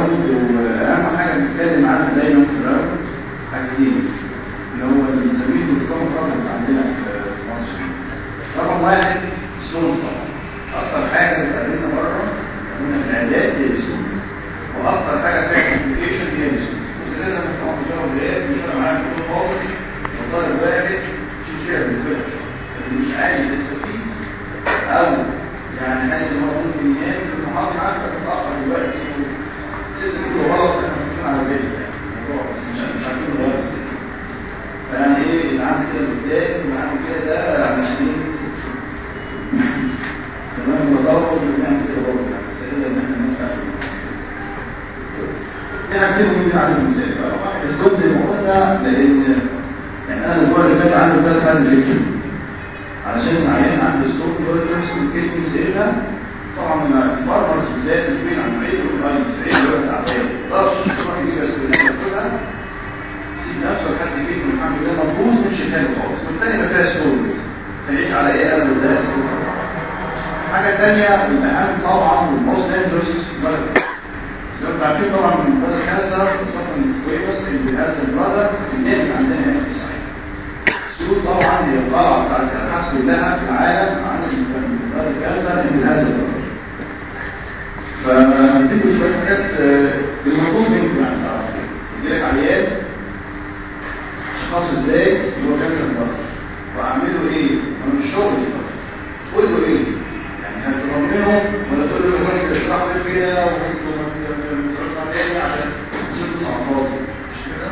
الراوند واهم حاجه بنتكلم عنها دايما في الراوند حاجتين اللي هو اللي بنسميه الكومن بروبلمز عندنا في مصر رقم واحد سلونز طبعا اكتر حاجه بتقابلنا بره من العلاج هي السلونز واكتر حاجه فيها كومبليكيشن هي السلونز وكده لما طبعا بتاخد علاج مش فارق معاك كل خالص وطالب واحد في شيء بالنسبه لك اللي مش عايز يستفيد او يعني حاسس ان هو ممكن ينام في المحاضره معاك فتتاخر دلوقتي السيستم كله غلط احنا متفقين على ذلك يعني الموضوع بس مش مش عارفين نغير السيستم فيعني ايه اللي عامل كده قدام واللي عامل كده ده علشان ايه كمان بنضرب وبنعمل كده برضه يعني نستغل ان احنا ندفع في حاجتين ممكن على المثال واحد اسلوب زي ما قلنا لان يعني انا الاسبوع اللي فات عندي ثلاث حالات فكره علشان العيان عنده ستوك بيرتنس والكيدني سيلها طبعا الفارمرز بالذات الكبير عن عيد والاي عيد ولا تعبان ما تقدرش تروح يجيب بس اللي تاكلها سيب نفسه لحد الكيدني الحمد لله مبوظ مش حلو خالص والتاني ما فيهاش ستورز فيعيش على ايه قبل ده حاجه ثانيه الاهم طبعا والموست دينجرس زي ما انتم عارفين طبعا من بلد كانسر خاصه السكويمس اللي بهذا البلد الناتج عندنا هنا في الصحيح السود طبعا هي الطلعه بتاعت الابحاث كلها في العالم عن بلد كانسر من هذا البلد فهديكم شويه حاجات المطلوب منكم يعني تعرفوا يجي لك عيان شخصه ازاي هو كانسر بلد واعمل له ايه؟ انا مش شغلي تقول له ايه؟ يعني هتطمنه ولا تقول له الراجل اشرح لي كده وانتوا ما تروحش عليه عشان تشوفوا على الفاضي مش كده؟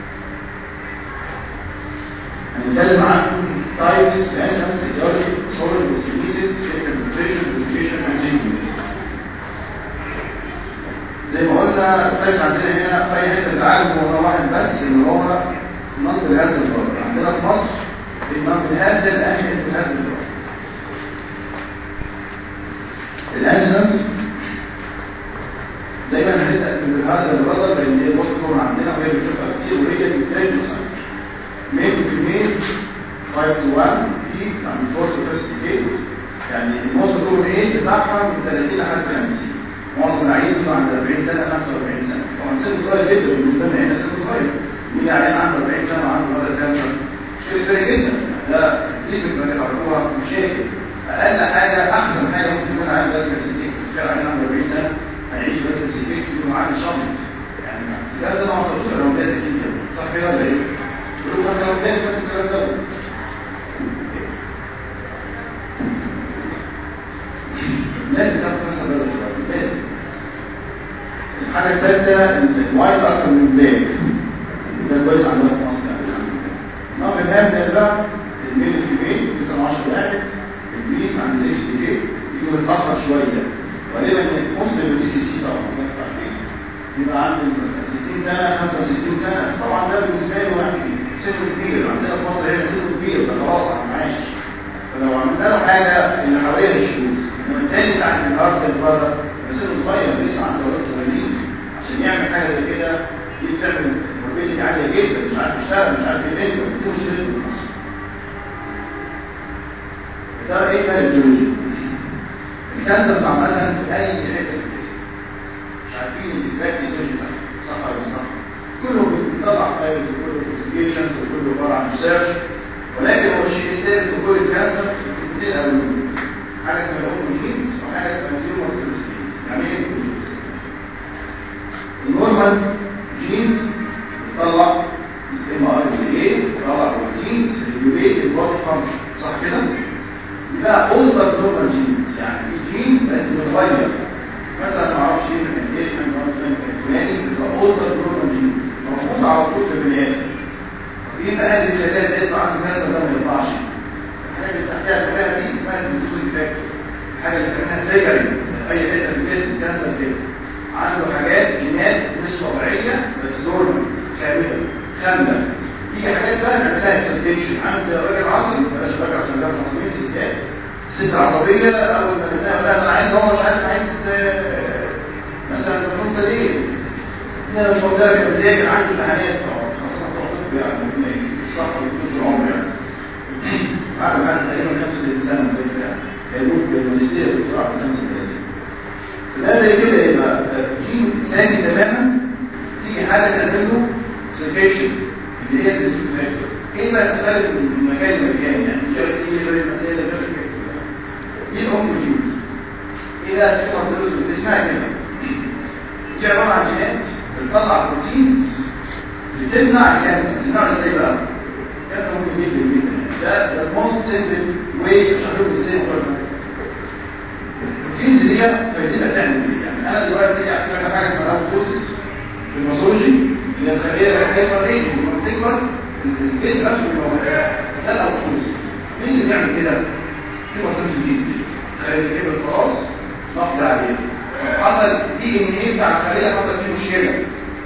هنتكلم عن تايبس مثلا سيجاري سوليد وسيليسيس فيكتيشن فيكتيشن زي ما قلنا التايبس عندنا هنا في اي حته تعالج هو واحد بس اللي هو نون بالهذا البرد عندنا في مصر النون بالهذا الانهي بالهذا البرد الانسنس دايما هنبدا بهذا الرضا لان هي الوسط عندنا وهي بنشوفها كتير وهي بتلاقي ميل في ميل 5 to 1 في يعني فورس فيرست يعني الموصل دول ايه بتاعها من 30 لحد 50 معظم العيين بيبقوا عند 40 سنه 45 سنه طبعا سن صغير جدا بالنسبه لنا هنا سن صغير مين عيان عنده 40 سنه وعنده مرض كانسر شيء كبير جدا ده تريتمنت اللي بيعرفوها مشاكل اقل حاجه احسن حاجه ممكن يكون عيان ده كاسيتيك تخيل عيان عنده 40 سنه هيعيش ده كاسيتيك يكون عامل شمط يعني ده ده ما حطوش لو ده كده صح كده ولا ايه؟ يقولوا ما كانوا بيعملوا الكلام ده لازم تاخد مثلا بالك شويه لازم الحاجه الثالثه الوايت اكتر من بلاك ده كويس عندنا في مصر يعني نوع من هذا بقى الميل الكبير مثلا 10 واحد البيك عند 6 دي يجوا متاخر شويه غالبا مسلم تي سي سي طبعا يبقى عند 60 سنه 65 سنه طبعا ده بالنسبه له يعني سنه كبير عندنا في مصر هنا سنه كبير ده خلاص على المعاش فلو عملنا له حاجه اللي حواليها الشروط انما التاني بتاع الهارت البرد سنه صغير لسه عنده وقت صغيرين عشان يعمل حاجه زي كده دي بتعمل موبيلتي عاليه جدا مش عارف يشتغل مش عارف يبني ودي مشكله في مصر ده ايه بقى الجيولوجي الكانسر عامه في اي حته في الجسم مش عارفين الاكزاكت الجيولوجي بتاعها صح ولا مش صح كله بيطلع فايل وكله انفستيجيشن وكله عباره عن ريسيرش ولكن هو الشيء الثابت في كل الكانسر اثنين قالوا حاجه اسمها الاوموجينز وحاجه اسمها الهيومن يعني ايه الاوموجينز النورمال جينز بتطلع الام ار اي بتطلع بروتينز ريجوليت البودي فانكشن صح كده يبقى اولدر نورمال جينز يعني في جين بس متغير مثلا ما اعرفش ايه كان ايه كان الفلاني بيبقى اولدر نورمال جينز موجود على طول في البني ادم يبقى هذه الثلاثه يطلع عنده كذا ده ما يطلعش الحاجه اللي تحتها كلها دي اسمها البيوتوزي فاكتور الحاجه اللي بتعملها تريجرنج اي حته في الجسم كانسر كده عنده حاجات جينات مش طبيعيه بس نورمال كامله كامله تيجي حاجات بقى نعملها اكسبتيشن عامل زي الراجل العصبي بلاش الراجل عشان ده عصبيه الستات الست العصبيه اول ما قلنا لها انا عايز هو مش عارف عايز مثلا فنون سليم ده مش مقدر مزاج عندي امتحانات خاصه طب يعني صح طول العمر يعني بعد بعد تقريبا 35 سنه زي كده هيموت بالماجستير والدكتوراه ب 35 فده زي كده يبقى جين ساكن تماما تيجي حاجه تعمل له سكيشن اللي هي الفاكتور ايه بقى تختلف من مكان لمكان يعني مش عارف ايه غير المسائل غير الفاكتور دي الاونكوجينز ايه بقى التيومر سيلوز اللي اسمها كده دي عباره عن جينات بتطلع بروتينز بتمنع الكانسر تمنع ازاي بقى؟ كان مهم جدا جدا ده ده الموست سيمبل واي اشرح لكم ازاي موضوع المسألة. البروتينز دي فايدتها تعمل ايه؟ يعني انا دلوقتي هعمل حاجه اسمها اوتوتس في الماسولوجي اللي هي الخليه الرئيسيه ريج لما بتكبر الجسم نفسه بيبقى ده الاوتوتس مين اللي بيعمل كده؟ في وسائل الجيز دي خليه كبرت خلاص نقضي عليها حصل دي ان ايه بتاع الخليه حصل فيه مشكله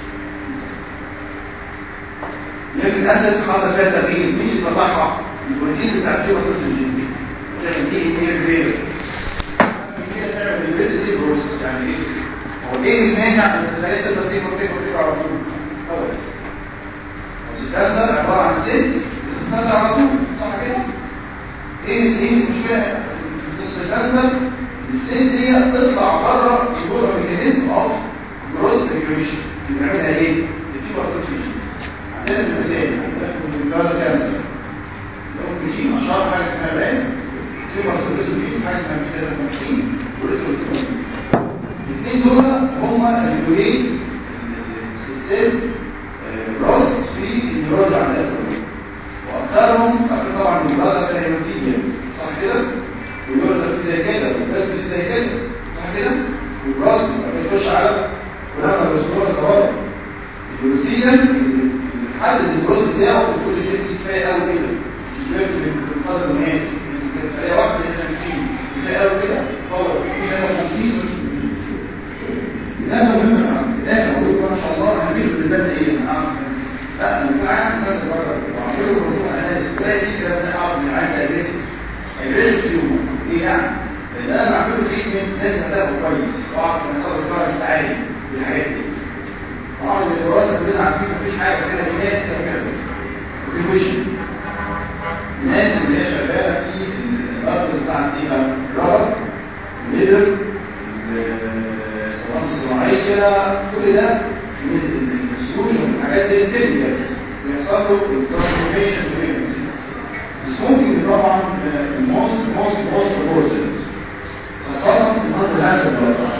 لكن اسد حصل فيها تغيير مين اللي صلحها؟ البروتين بتاع الفيروس الجيني تعمل دي ان ايه كبيره تعمل البيلسي بروسس يعني ايه؟ هو ايه المانع ان الخليه تقدر تكبر تكبر تكبر على طول؟ اول الكانسر عباره عن سيلز بتتكسر على طول صح كده؟ ايه ايه المشكله في قصه الكانسر؟ السيل دي تطلع بره جوه الميكانيزم اوف جروث ريجوليشن بنعملها ايه؟ التيومر سبستيشنز عندنا المثال عندنا في كانسر الاوكسجين اشهر حاجه اسمها برانس تيومر سبستيشن حاجه اسمها بيتا 50 وريتروسيتوم الاثنين دول هما اللي بيقولوا السيل راس في النيورولوجيا عندنا واكثرهم طبعا البلاد فيها هيموتيميا صح كده؟ واليورو ده في زي كده والبلد في زي كده صح كده؟ والراس بيخش على ولما الرسول تورم البروتين حدد الجروث بتاعه بتقول لي ست كفايه قوي كده مش بيرت من قدر الناس كانت خليه واحده من 50 كفايه قوي كده هو في هذا 50 لا مهم في الاخر اقول ما شاء الله هجيب بالنسبه لي ايه انا اعرف لا انا بكون عارف مثلا بره بعمله الرسول انا تلاقي في كده انا اعرف ان عندي اجريسيف اجريسيف تيومر ايه يعني؟ لان انا بعمله تريتمنت لازم اتابعه كويس واعرف ان صدر الكارس عالي بالحاجات دي طبعا الدراسه كلنا عارفين مفيش حاجه فيها جينات كده كده موتيفيشن الناس اللي هي شغاله في الاصل بتاعت ايه بقى؟ الرابر الليدر الصناعات الصناعيه كل ده من السولوشن الحاجات دي الكيميكالز بيحصل له الترانسفورميشن السموكينج طبعا الموست موست موست امبورتنت خاصه في المنطقه الهاشم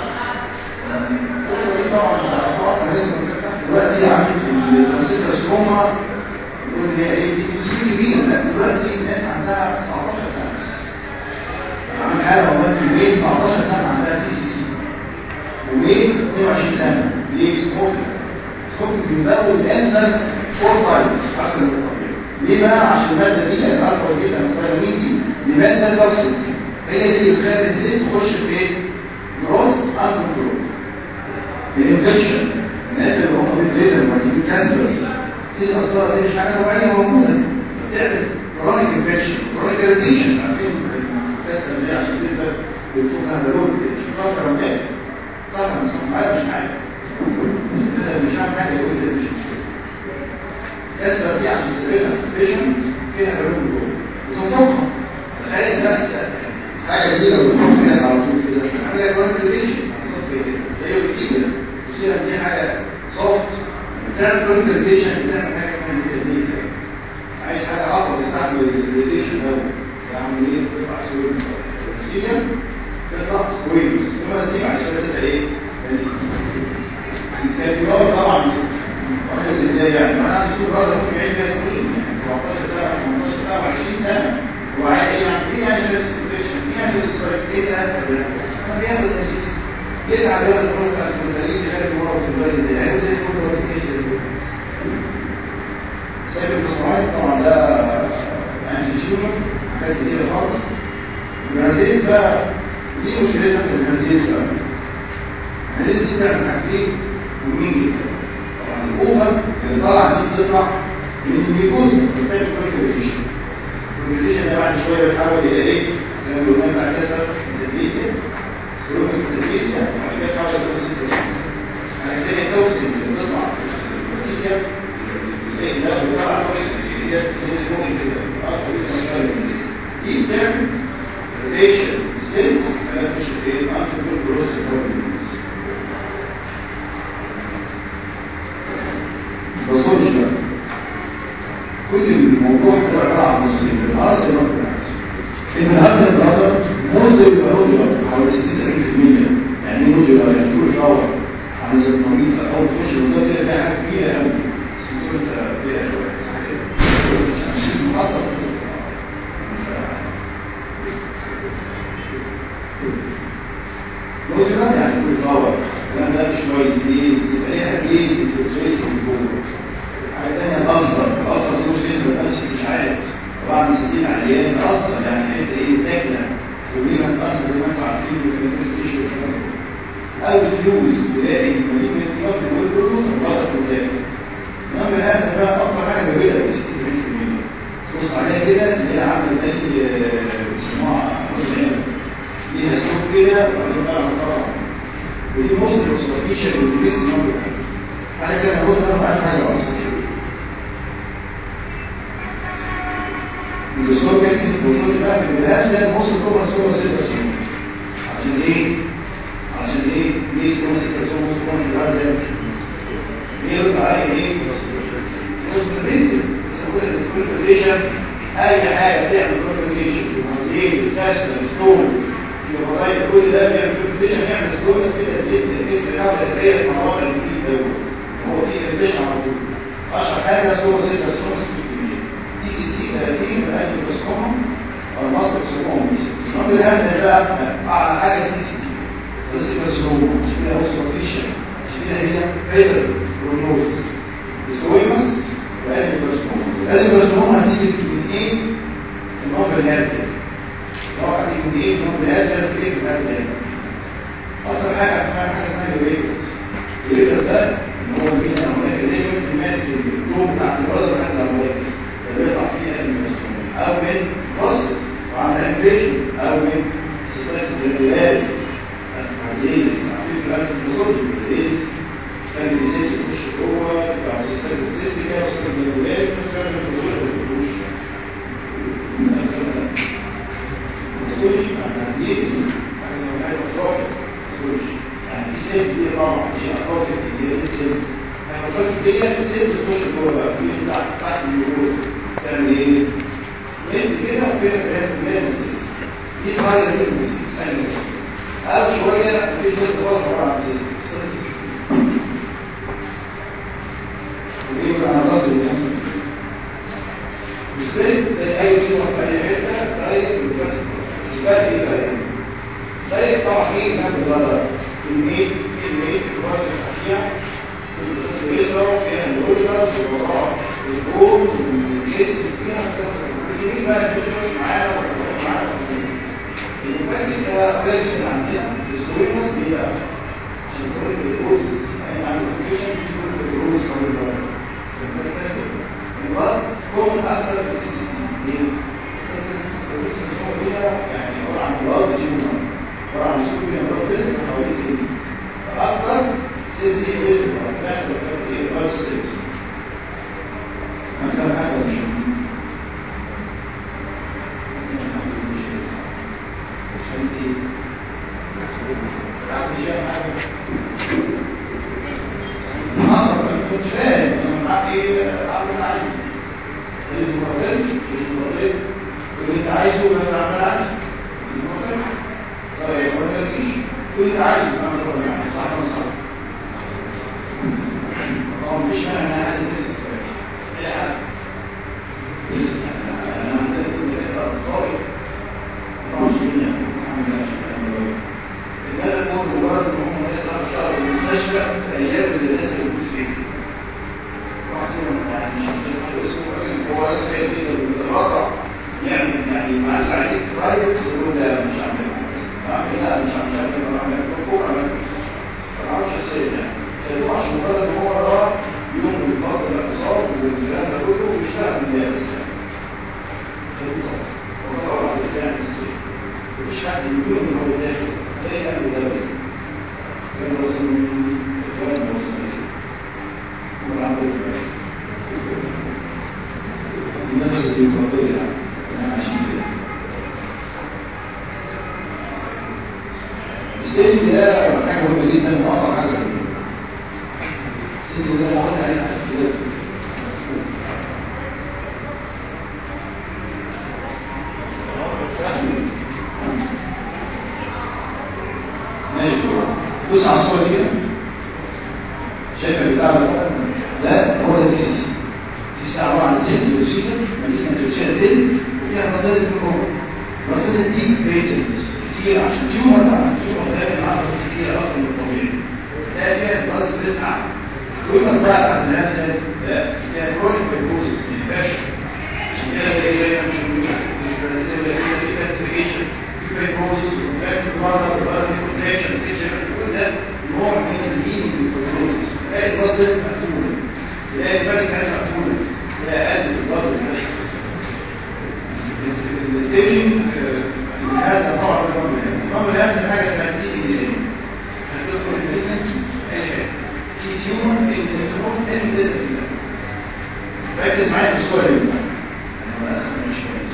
طبعا دلوقتي عامل الترانسيتر سكوما يقول هي ايه دي مشكله كبيره لا دلوقتي الناس عندها 19 سنه عامل حاله والله في البيت 19 سنه عندها تي سي سي ومين 22 سنه ليه سموكينج سموكينج بيزود الانسنس فور تايمز اكتر من الطبيعي ليه بقى عشان الماده دي الالفا جدا الثيرامين دي دي ماده توكسيك هي دي اللي بتخلي الست تخش في ايه؟ جروث اند كنترول الانفكشن الناس اللي هم بيتريدر ماركتين كانسرز دي الاصدار دي مش حاجه طبيعيه موجوده بتعمل كرونيك انفكشن كرونيك اريتيشن عارفين الكسر دي عشان تثبت بتفوقها بالون شوفها كرامات صح ولا صح معايا مش معايا مش عارف حاجه يقول لي مش مشكله الكسره دي عشان تثبتها في البيشن فيها بالون جوه وتنفخها تخيل بقى حاجه دي لو بتنفخها على طول كده عامله كرونيك اريتيشن زي كده هي بتيجي تصير دي حاجه سوفت بتعمل كونتريجيشن بتعمل حاجه اسمها ميكانيزم عايز حاجه اقوى تستحمل الريديشن ده يعني ايه تطلع سويم النتيجه تطلع سويم ثم النتيجه عشان تبقى ايه الكاليور طبعا واخد ازاي يعني انا عندي سوق راجل ممكن يعيش فيها سنين يعني 17 سنه 18 سنه و20 سنه هو عايز ايه يعني ايه يعني فيرستيفيشن ايه يعني ايه الانسر يعني ما بياخد نتيجه يرجع عليها الحروب بتاعت المدربين خارج ورا وتبرد دي هيبقى زي الفل ولا ايش سايب الفصائل طبعا ده انتي تيومر حاجات كتيره خالص الجرانزيز بقى دي مشكلتنا في الجرانزيز بقى الجرانزيز دي بتعمل حاجتين مهمين جدا طبعا الاوفر اللي طالعه دي بتطلع من الميكوز بتعمل كونكريشن الكونكريشن ده بعد شويه بيتحول الى ايه؟ زي ما قلنا بتاع كسر الدبليزيا سلوك التلفزيون وبعد كده تحول الى بعد كده التوكسين اللي بتطلع النتيجه اللي ده بيطلع توكسين اللي هي اللي هي سموكينج كده دي بتعمل ريليشن سيلز انا مش ايه انت بتقول جروس الموضوع هو عباره عن نصين بالارض زي ما بالعكس ان الارض البراذر موز يبقى نودولار حوالي 60 70% يعني ايه نودولار يعني كل فور عن زي المريض او تخش الوزاره كده فيها حاجه كبيره قوي بس تقول انت بيها شويه صح كده؟ عشان محطه نودولار يعني كل فور الكلام ده مش كويس ليه؟ يبقى ليها بيز انفلتريت من جوه حاجه ثانيه الالسر الالسر دي مشكله بس مش عارف بعد 60 عيان الالسر يعني حته ايه تاكله ولينا الالسر زي ما انتم عارفين بيتكلموا ايش او الفيوز تلاقي المدينه من السياق اللي كله غلط قدام انما هذا بقى اكتر حاجه جميله ب 60 70% بص عليها كده تلاقيها عامله زي بيسموها ليها سلوك كده وبعدين بقى طبعا ودي مصر وصفيشة والجليس نمبر حاجة كان أقول أنا بعد حاجة أصلا الدكتور كان الدكتور بقى في البهاب زي مصر كوما سوما ستة سوما عشان إيه؟ عشان إيه؟ ليه سوما ستة سوما مصر كوما في البهاب زي ليه يرد عليه إيه؟ مصر ريزل بس أقول الدكتور كوليشن أي حاجة تعمل كوليشن مازيز كاسر ستونز الوظائف كل ده بيعمل كومبيتيشن يعمل سكورز كده بينزل الجسم بتاعه تلاقيه في مواقع الجديد ده هو في كومبيتيشن على طول اشهر حاجه صور 6 صور 6 دي سي سي 30 من اجل البسكوم او المصر بسكوم النمبر هذا بقى اعلى حاجه دي سي سي بس بسكوم عشان كده هو سوفيشن عشان كده هي بيتر بروجنوزس بسكويمس واجل البسكوم اجل البسكوم هتيجي من ايه؟ النمبر هذا واحد من ايه من هذا في ايه هذا اكتر حاجه اسمها حاجه اسمها الويكس الويكس ده ان هو مين هناك دايما ماسك الجروب بتاع الولد لحد الويكس اللي بيطلع فيها المسؤول او من وسط وعمل انفيشن او من ستريس ريليز عزيز عارفين كلام الفيزيولوجي ريليز كان الجسم يخش جوه او ستريس سيستيكا وستريس ريليز كلام الفيزيولوجي ما بيخشوش ديز حاجه اسمها هايبرتروفي مش يعني في سيلز دي طبعا مش اتروفي دي هي سيلز هايبرتروفي دي السيلز تخش جوه بقى في تحت تحت اليورو تعمل ايه؟ مثل كده وفيها كلام كلام دي تغير الجنس او شويه في سيلز غلط طبعا عن سيلز ودي يبقى انا قصدي بالسيلز زي اي شيء في اي حته طريقه الفتح السباق ايه بقى طيب طبعا ايه ما بيغير كميه كميه الوزن الخفيفه اليسرى فيها الوزن والوراء الجول والجسم فيها كميه بقى بتخش معانا وبتخش معانا المفاجئ ده قليل جدا عندنا السويمس دي بقى عشان كل الجلوز يعني عند الكوكيشن في كل الجلوز او الوقت كون اكثر في السنين يعني عباره عن بلاد تيومر عباره عن سوبر بلاد فيلز حوالي سيلز فاكتر سيلز دي بيزنس بتحصل في ايه بلاد سيلز هنفهم حاجه مش عشان ايه عارف مش فاهم حاجه النهارده ما كنتش فاهم انا معاك ايه اعمل اللي عايزه المرتين المرتين واللي انت عايزه ما تعمل عايزه طيب ما تجيش كل اللي عايزه اعمل كل اللي عايزه صح ولا صح هو مفيش مانع ان حد يمسك اي حد يمسك انا عندنا كل كده اصدقائي طبعا شيء الحمد لله الناس دول مجرد ان هم ناس راحوا شهر في المستشفى في ايام اللي الناس اللي بتموت فيها واحد فيهم يعني مش مش اسمه هو قال لي كده بيتبرع يعمل يعني مع العيد برايفت يقول لا مش عامل عامل لا مش عامل كده انا عامل فوق انا ما اعرفش ازاي يعني فهو عشان مجرد ان هو راح يوم من فضل الاقتصاد والكلام ده كله ويشتغل بالناس وطبعا بعد كده يعني مفيش حد يقول ان هو داخل زي اهل مدرس كان رسم اخوان المسلمين والعمل النفس الديمقراطية يعني عشان كده السجن ده حاجة مهمة جدا وأصعب حاجة السجن ده معانا أي حاجة كده بص على الصوره دي كده شايف البتاع ده ده هو ده التي سي سي التي سي عباره عن سيلز لوسيدا مدينه لوسيدا سيلز وفيها بلازما من جوه البلازما دي بيتنت كتير عشان تيومر بقى تيومر دايما معاه بلازما كتير اكتر من الطبيعي تلاقي فيها بلازما سبريت اعلى ويبقى صراحه بتاعت الانسان لا فيها كرونيك فيبروزس انفكشن عشان كده بلاقي دايما في الانفستيجيشن في فيبروزس وفي بلازما بلازما كونتراكشن كل ده نوع من الهيلينج الفيبروزس تلاقي البلد مقفوله تلاقي الفرق عايز مقفوله تلاقي قلب البلد الستيشن هذا طبعا النظام النظام الهام حاجه اسمها تي ان اي هتدخل الميلنس اي حاجه في تيومر انترفيرون انت ركز معايا في الصوره دي انا للاسف مش فاهم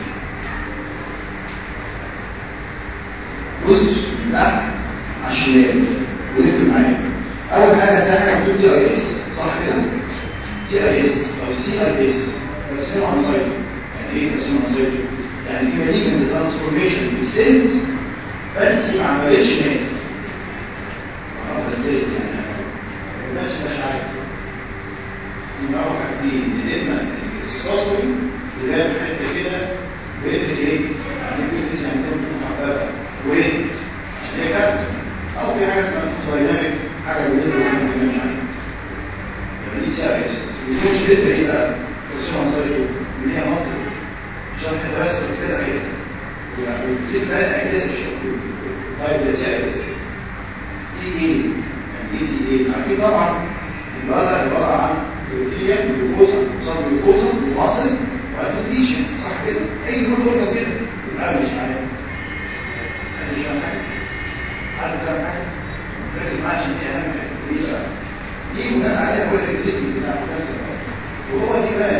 بص من تحت على الشمال ولف معايا اول حاجه ده حاجه بتقول تي اي اس صح كده تي اي اس او سي اي اس كارسينو عن سايتو يعني ايه كارسينو عن سايتو يعني في مالين ترانسفورميشن في السيلز بس ما عملتش ناس عرفت ازاي يعني مش مش عارف يبقى هو حاجتين يا اما الاكسسوري اللي جاب حته كده ويت ايه يعني ويت يعني زي ما تكون محببه ويت عشان هي كارثه او في حاجه اسمها دايناميك حاجه بالنسبه لنا كمان مش عارف يعني دي سي ار اس بيكون شريطه ايه بقى؟ كالسيوم سايتو اللي هي منطق عشان كده بس كده حته وبتدي بقى تعملها الشغل طيب ده سي ار اس تي ايه يعني ايه تي ايه؟ عارفين طبعا الوضع عباره عن كلوفيا جلوكوزا صار جلوكوزا وواصل وادوتيشن صح كده؟ اي نوع دول كده العامل مش معايا حد مش فاهم حاجه؟ حد فاهم حاجه؟ ركز معايا عشان دي اهم حاجه دي بقى دي بناء عليها هو الكريتيك بتاع الكسر وهو دي بقى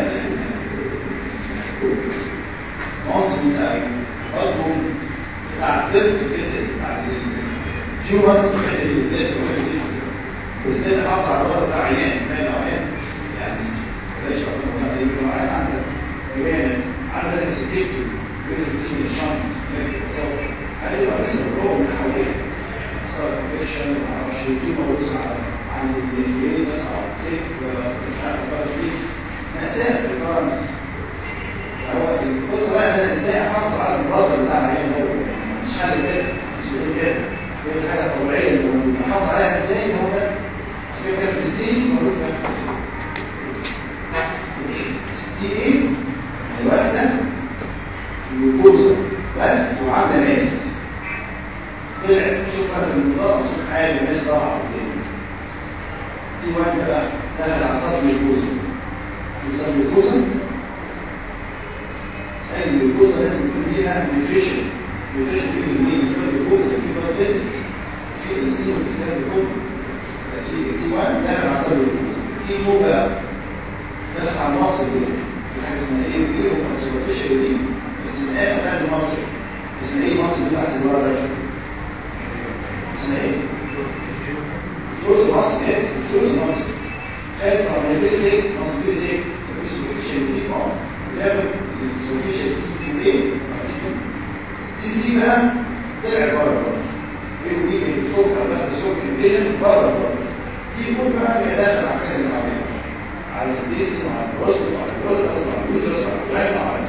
مصر برضه بتاع الطب كده بتاع الهيومنز الحته دي بالذات بالذات حاطط على الوضع بتاع عيان مال عيان يعني بلاش اقول لك عيان عندك عيان عندك سيستم بيقدر يجي الشنط يتصور هيبقى لسه هو من حواليه صار كويشن ما اعرفش يجي موضوع على عن الايه بس على الكيك مش عارف صار فيه مأساة في الكرنس هو القصه بقى انا ازاي احافظ على البرادر بتاع العيان هو مش حاجه كده مش كده هي حاجه طبيعيه اللي موجوده احافظ عليها ازاي هو ده كده كده في السنين موجود دي ايه؟ يعني واحده جلوكوزا بس وعامله ناس طلع شوف انا في النظام شوف حاجه الناس طالعه قدامي دي واحده بقى دخل على صدر جلوكوزا صدر جلوكوزا اي جلوكوزا لازم يكون ليها نيوتريشن نيوتريشن في المين بسبب الجلوكوزا في بلاد فيزيكس في انسولين وفي الكلام ده كله في تي 1 داخل على صدر الجلوكوزا تي 2 بقى داخل على المصل دي في حاجه اسمها ايه وايه وسوبرفيشال دي بس من الاخر بتاعت المصل اسمها ايه المصل بتاعت البلاد اسمها ايه؟ كلوز مصل يس كلوز مصل خايف من البيتك مصل بيتك مفيش سوبرفيشال دي اه بيعمل السوفيشن تي ايه تي سي بقى طلع بره بره ايه ودي الشوك او بقى الشوك البين بره بره تي فوق بقى اللي داخل على حاجه اللي عليها على الجسم وعلى الوسط وعلى الوسط وعلى الوترس وعلى العين وعلى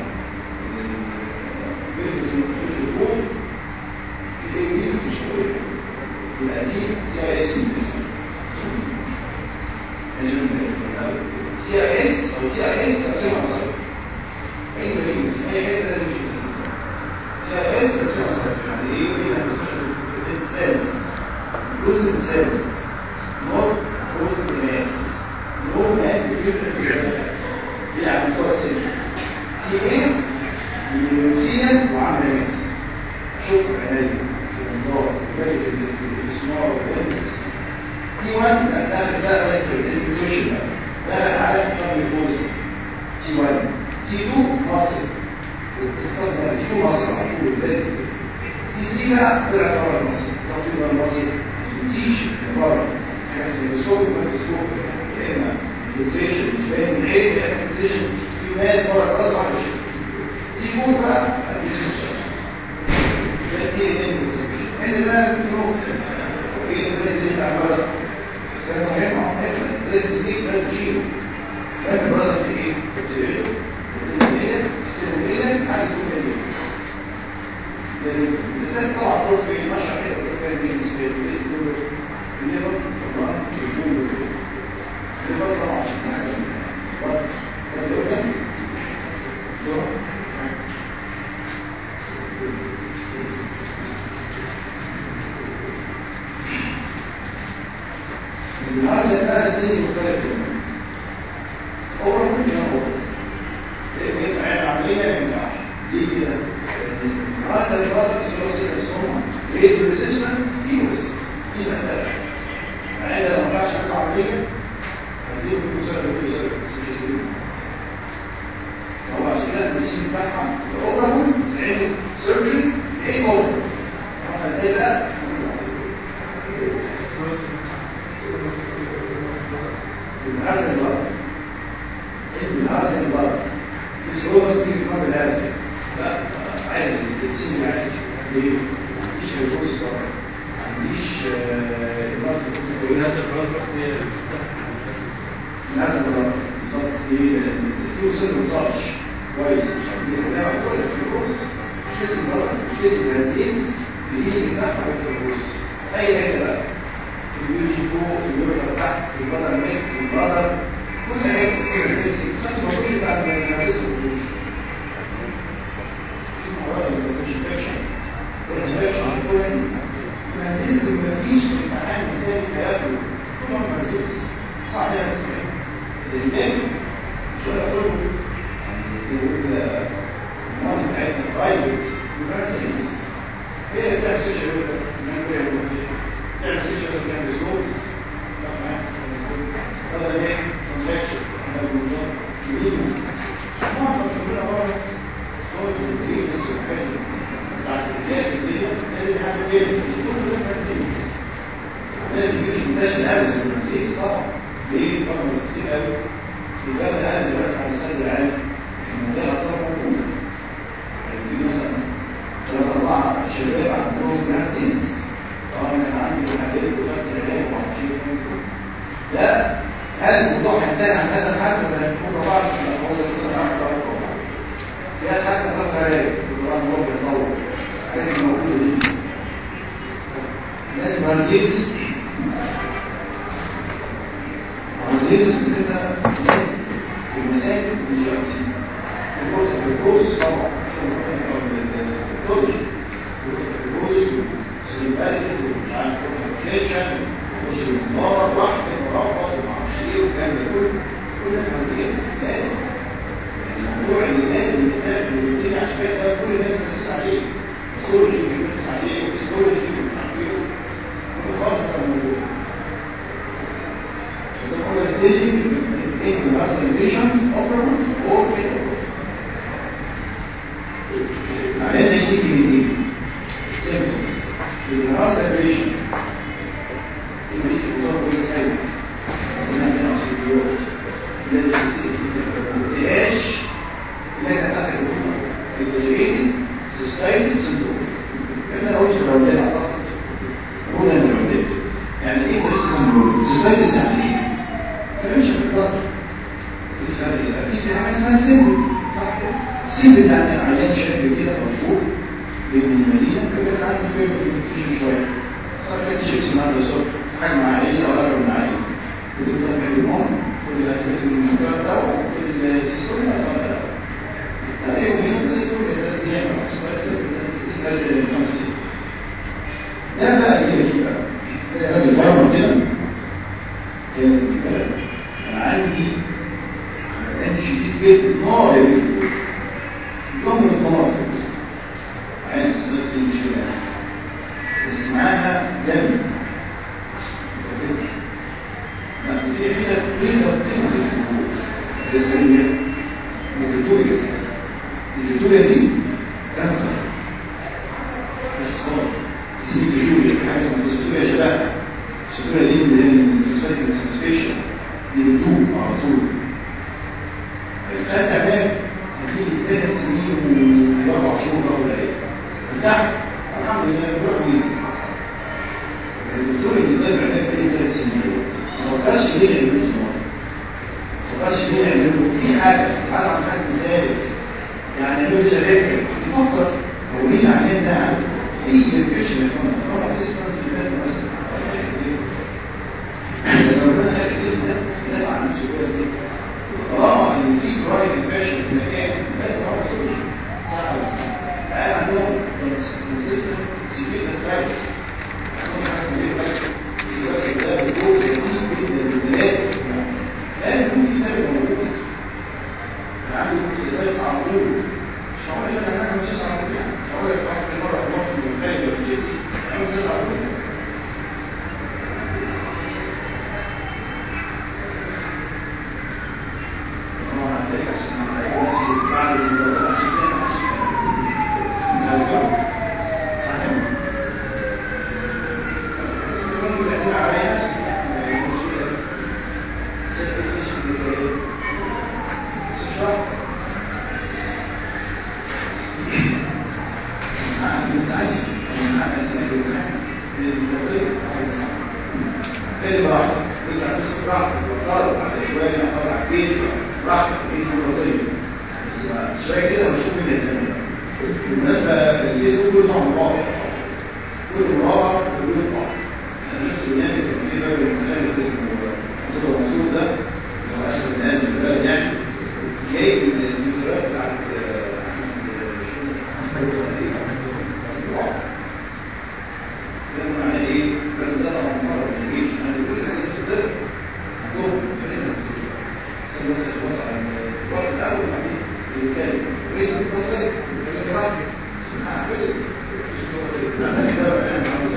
الفوق في ايه ودي بس مش قوي القديم سي ار اس سي ار اس او تي ار اس تقسيم مصر اي مريض اي حته لازم سي ار اس تقسيم مصر يعني ايه ايه السيلز جزء السيلز نور جزء الناس نور ناس بيجيب دي على مستوى السن تي ايه ميوسيا وعامله ناس اشوف العنايه في الانظار وبالك في الاسمار والبنس تي 1 داخل بقى بقى الانفيوشن بقى داخل على حساب الجزء تي 1 تي 2 مصر تختار تي 2 مصر على طول بدايه تي 3 بقى طلع بره مصر في بره مصر تيجي من بره حاجه اسمها الصوت والصوت يا اما فلتريشن مش باين من عين يا اما فلتريشن في ناس بره الارض ما عندوش تي 4 بقى اديشن شخص ده تي ان ام هنا بقى في نقطه ايه ازاي تدري على الولد كان مهم عم هيك لازم تسيب لازم تشيله كان الولد في ايه؟ تبتدئه وتبتدئه تستخدمه حاجه تكون جميله لذلك طبعا دول في نشر كده كان بالنسبه لي اسمه الليبر طبعا يكون الليبر طبعا حاجه ولا يقول لك هذا بقى زي مختلف أول كل يوم لأن يفعل عملية ينفع دي كده هذا الرابط الثلاثي الصوم ليه ريزيستنت كيلوز دي مسألة يعني لو ما ينفعش أعمل عملية هديه بكسر بكسر هو عشان كده النسيم بتاعها الأوبرا العين سيرجري ايه أوبرا هو ازاي بقى هذا الوقت ابن هذا الوقت مش هو بس بيجي في مرة لازم لا عادي تسيب عادي ليه؟ مفيش هيبص ما عنديش الوقت هذا البروجرس هي هذا الوقت بالظبط ليه؟ لأن الفلوس اللي ما بتطلعش كويس مش عارفين ولا كل الفلوس مش لازم بره مش لازم العزيز اللي هي اللي بتاخد الفلوس اي حاجه بقى في اليوجي فوق في اليوجي تحت في البدر ميك في البدر كل حاجه تصير الاسم خدت المفروض بتاع المدرسه والجيوش في مرات مش انفكشن والانفكشن كل العزيز اللي مفيش في الامتحان مثال هياكله كلهم عزيز صح ده ازاي الامام مش ولا كله يقول المال بتاعتنا برايفت يونيفرسيتيز هي بتعمل سيشن من كل يوم تعمل سيشن كان بسهول هذا ايه كونتراكشن هذا الموضوع كبير معظم شغلنا بره صوت الكريمس والحاجات بتاعت الكتاب دي لازم حاجه كده كل يونيفرسيتيز لازم يجيش منتشر ابدا في المسيح طبعا ليه؟ طبعا كتير قوي يبقى ده قاعد دلوقتي على السد العالي زي الأصابع موجودة يعني مثلا ثلاثة أربعة شباب عندهم جانسينز طبعا أنا عندي حديث وخدت العلاج وعشان ده هل الموضوع هينتهي عن هذا الحد ولا هيكون بعض في الأقوال اللي مثلا عارف بعض الأقوال في ناس حتى خدت علاج والقرآن هو بيتطور الحاجات الموجودة دي لازم جانسينز جانسينز كده لازم في المساجد دلوقتي البروسس طبعا الكوتش البروسس والسيمباتيز ومش عارف كوميونيكيشن ومش المنظار واحد مربط وما اعرفش ايه والكلام ده كله كل الحاجات لازم الموضوع اللي لازم يتقال بالروتين عشان كده كل الناس بتسس عليه سيولوجي بتسس عليه وهيستولوجي ومش عارف ايه كل خالص ده موجود فده كله ستيجنج in the observation operable or inoperable. بعدين نشتكي من ايه؟ symptoms. الهارت observation يمكن تختار كويس قوي. سمعت انا اوسيديوز. لازم تسيب ما تقولهاش اللي انا بتاعتك exaggerated cystitis syndrome. انا قلت الراوندات اعتقد. هو ده الراوندات. يعني ايه syndrome؟ cystitis يعني ايه؟ فمش في الضغط الفرق يبقى في حاجه اسمها سن صح كده سن يعني عيان شاب كده مرفوع بين المدينه كده عنده بيبقى كوميونيكيشن شويه صار كده شيبسي النهارده الصبح حجم عائلي او اكبر من عائلي وتبدا بحلمهم كل الاكتيفيتي من المنطقه ده والسيستم ده هذا يوم هنا بس كل ثلاث ايام بس بس ثلاث خمس ايام ده بقى ايه بقى ده راجل فارمر كده انا عندي عملان شديد جدا نار يا بيه يوم من المناطق عين السنة سنين مشكلة بس معاها دم لا في حتة بيضة بتنزل في الجوع الاسمية الفيتوريا الفيتوريا دي كانسر مش صار اسمه فيتوريا حاجة اسمها فيتوريا شبهها الفيتوريا دي اللي هي الفوسفاتيك اسنسفيشن دي بتدوب على طول خدت علاج نتيجة ثلاث سنين واربع شهور ضغط العلاج ارتحت الحمد لله بروح ويجي الدكتور زي براحتك انت هتمسك براحتك وتقرب على شويه نقرب على البيت براحتك ايه مرتين بس شويه كده ونشوف مين اللي هيكمل بالنسبه للفيسبوك كله طبعا مراقب كله مراقب وكله طبعا انا شفت برنامج كان فيه راجل مخالف اسمه مصطفى منصور ده اللي هو اسد النادي في البلد يعني جايب الفيديوهات بتاعت احمد احمد تقريبا كان معناه ايه؟ الراجل ده طبعا مره من الجيش انا كل حاجه بتتضرب عندهم فريق بس بس خلاص على الوقت الاول بعدين بيتكلم وين البروسيس اللي راح اسمها بس لا ده كده انا عاوز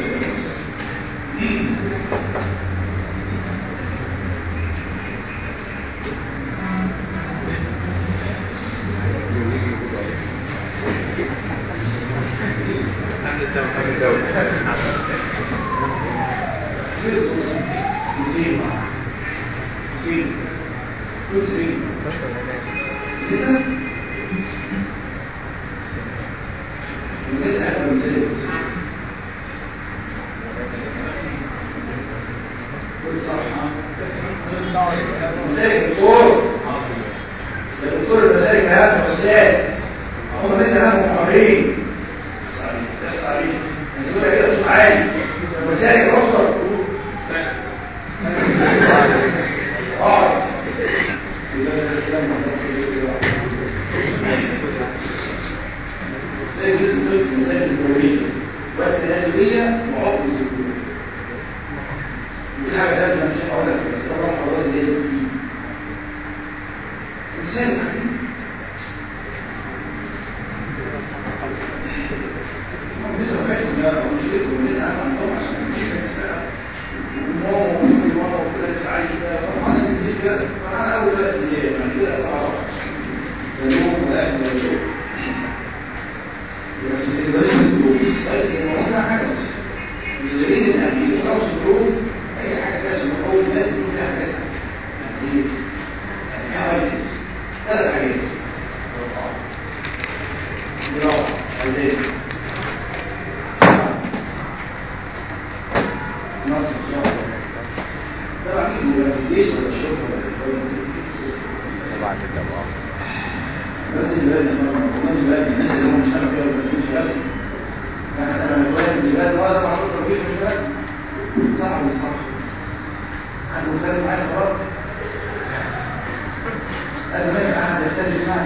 حمد الدولة حمد الدولة زين زين كل زين لسه لسه احنا بنسيب كل صح مسالك دكتور يا دكتور المسالك اهم يا استاذ هم لسه اهم محاضرين بس عليك بس عليك انت تقول كده بصوت عالي المسالك يا دكتور اقعد زي جسم جسم زي الكورية والتناسلية وعقد الذكور ودي حاجة تانية مش هقول لك بس طبعا حضرتك اللي هي دي انسان يا حبيبي هم لسه فاكرين ده مشكلتهم لسه عارف عندهم عشان مش بقى وماما وامي وماما وكده علي ده طبعا دي كده انا اول ثلاث ايام يعني كده اعرف لا يوم ولا اكل ولا يوم بس زي السندروم زي ما قلنا حاجه بس الزبائن الامنيه لو سندروم اي حاجه فيها سندروم لازم يكون فيها حاجات يعني ايه؟ يعني فيها ايتمز ثلاث حاجات جراحه علاج نصر جراحه طبعا مين الانفستيجيشن ولا الشرطه ولا طبعا الدولة لازم يبان لازم يبان الناس اللي هم مش عارف كده ولا مش عارف يعني انا لما اتولد الجبال ولا معروف توجيه في الجبال صح ولا صح؟ حد مختلف معايا خلاص انا ما احد يختلف معي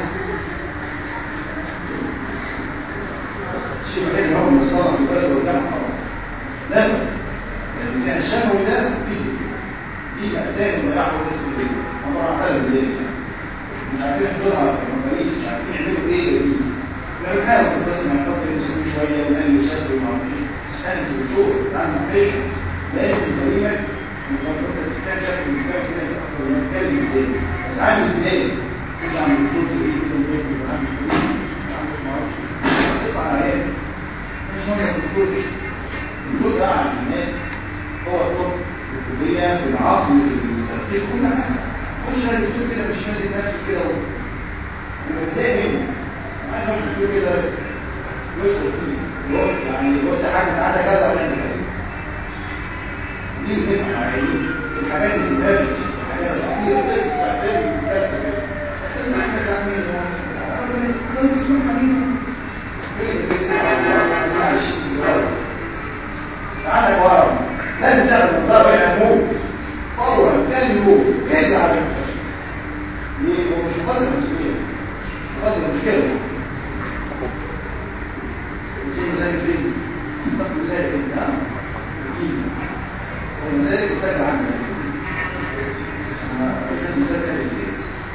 الشيء الوحيد اللي هو المصطلح في البلد والجامعه طبعا لا لان كان الشفوي ده فيه فيه اساس ولا يعرف اسمه ايه انا اعترف بذلك مش عارفين يحضرها في المقاييس مش عارفين يعملوا ايه دي لما نحاول بس نحط نسيبه شويه ونقلل شكله وما اعرفش اسال الدكتور عنده بيشن لازم تقريبا انت بتتكلم شكل المكان كده اكتر من بتتكلم ازاي بتتعامل ازاي مش عن الدكتور تقول ايه كده وكده بتتعامل ازاي مش عارف ما اعرفش تطلع على ايه مش مهم الدكتور الدكتور ده عن الناس هو الطب الكليه في العقل في التفكير كل حاجه مش الدكتور كده مش ماسك نفسه كده ومتضايق منه عايز واحد يقول كده يشعر فيه يقول يعني بص يا حاج تعالى كذا ولا انت كذا دي بنبقى معايير الحاجات اللي بتبان الحاجات الاخيره بس بعدين بتبان بس ان احنا عاملين ربنا يسعدك دكتور حبيبي معلش تعالى ورا لازم تعمل منظار وين موت فورا تاني يوم ارجع على المستشفى ليه هو مش قادر المسؤوليه مش قادر المشكله وصول مسالك فين طب مسالك فين ها اكيد هو مسالك بتاعت عنه بس مسالك ازاي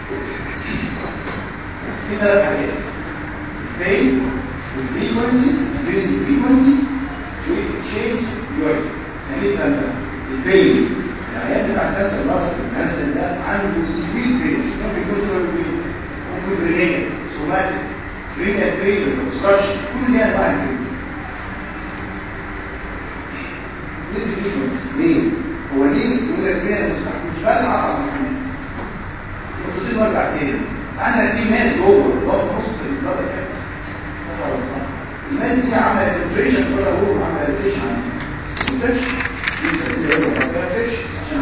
في ثلاث حاجات فين والفريكونسي increase the frequency وتشينج يور يعني ايه الكلام ده؟ البين العيان بتاع كانسر مرض الكانسر ده عنده سيفير بين ممكن يكون سبب بين ممكن برينيا سوماتيك برينيا بين اوبستراكشن كل دي انواع البين ليه الفريكونسي؟ ليه؟ هو ليه يقول لك بين مش بقى العصب محمد نقطتين وارجع تاني عندك في ماس جوه ضغط نص البلد كانسر صح ولا صح؟ الماس دي عامله انفلتريشن ولا هو عامله انفلتريشن انفكشن لسه دي هو ما فيش عشان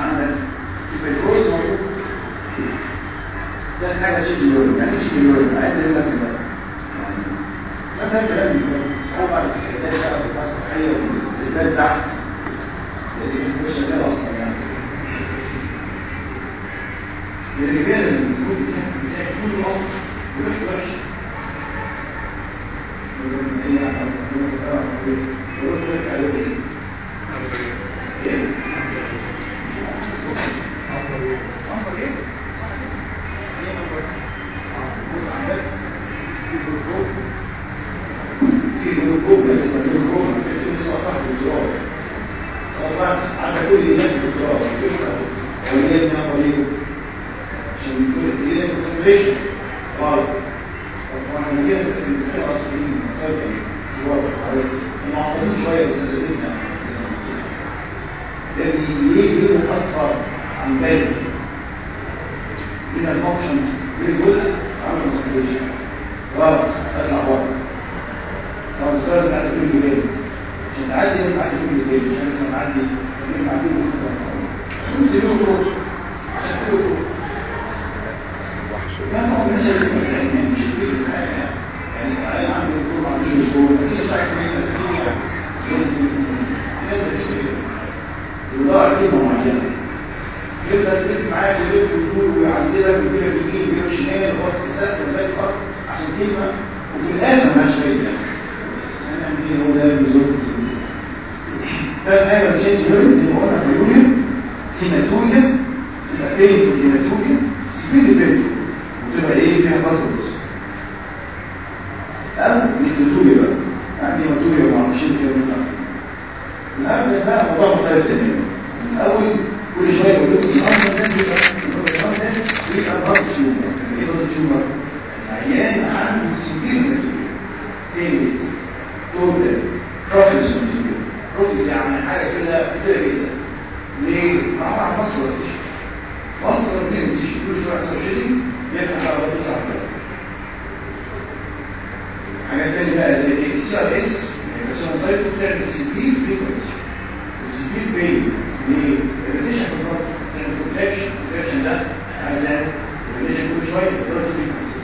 عايز اقول لك كده يعني لا ده كلام هو بعد الحكايات بقى بتاع صحيه الناس تحت لازم تبقى شغال اصلا يعني الرجال اللي بيكون بتاعك بتاعك كل وقت وريحته وحشه ايه؟ أمر ايه؟ في جلوكوما لسه جلوكوما في سرطان الدكتوراه سرطان على كل هناك الدكتوراه لسه وليه من طريقه عشان يكون هي كونسنتريشن غلط طبعا احنا كده بنتكلم اصليين مثلا الواقع عليك معقدين شويه بس سيدنا ده ليه ليه مؤثر عن باقي هنا الفانكشن للجزء عامل كونسنتريشن غلط اطلع بره لو لازم تعدي كل جبال عشان تعدي لازم تعدي كل جبال مش لازم تعدي لازم تعدي كل جبال كل يوم عشان كل يوم لا هو مش يعني مش كتير يعني يعني انا عندي دكتور ما عندوش دكتور في حاجه كويسه في لازم لازم تدور كلمه معينه يبدا يلف معاك ويلف ويدور ويعذبك ويجيبك يمين ويجيبك شمال ويقف في السقف وزي الارض عشان كلمه وفي الاخر مالهاش فايده يعني ايه هو ده بالظبط ثالث حاجه بتشينج هيرت زي ما قلنا في اليوريا هيماتوريا تبقى بينفول هيماتوريا سيفيرلي بينفول وتبقى ايه فيها باتروس او نيكلوتوريا بقى يعني هيماتوريا وما اعرفش ايه كده النهارده بقى موضوع مختلف تماما الاول كل شويه يقول لكم النهارده ده بيبقى النهارده بيبقى ضغط تيومر ايه ضغط تيومر العيان عنده سيفير هيماتوريا تينس توتال بروفيس بروفيس يعني حاجه كده كتير جدا ليه؟ مع مصر والتيشو مصر من التيشو كل شويه يحصل شيلينج يفتح على تسع بلاد حاجه تانية بقى زي السي ار اس الكاسون سايت بتعمل سيفير فريكونسي وسيفير بين ليه؟ الريليشن في البطن بتعمل كونتراكشن الكونتراكشن ده عايزاه الريليشن كل شويه بتضرب فريكونسي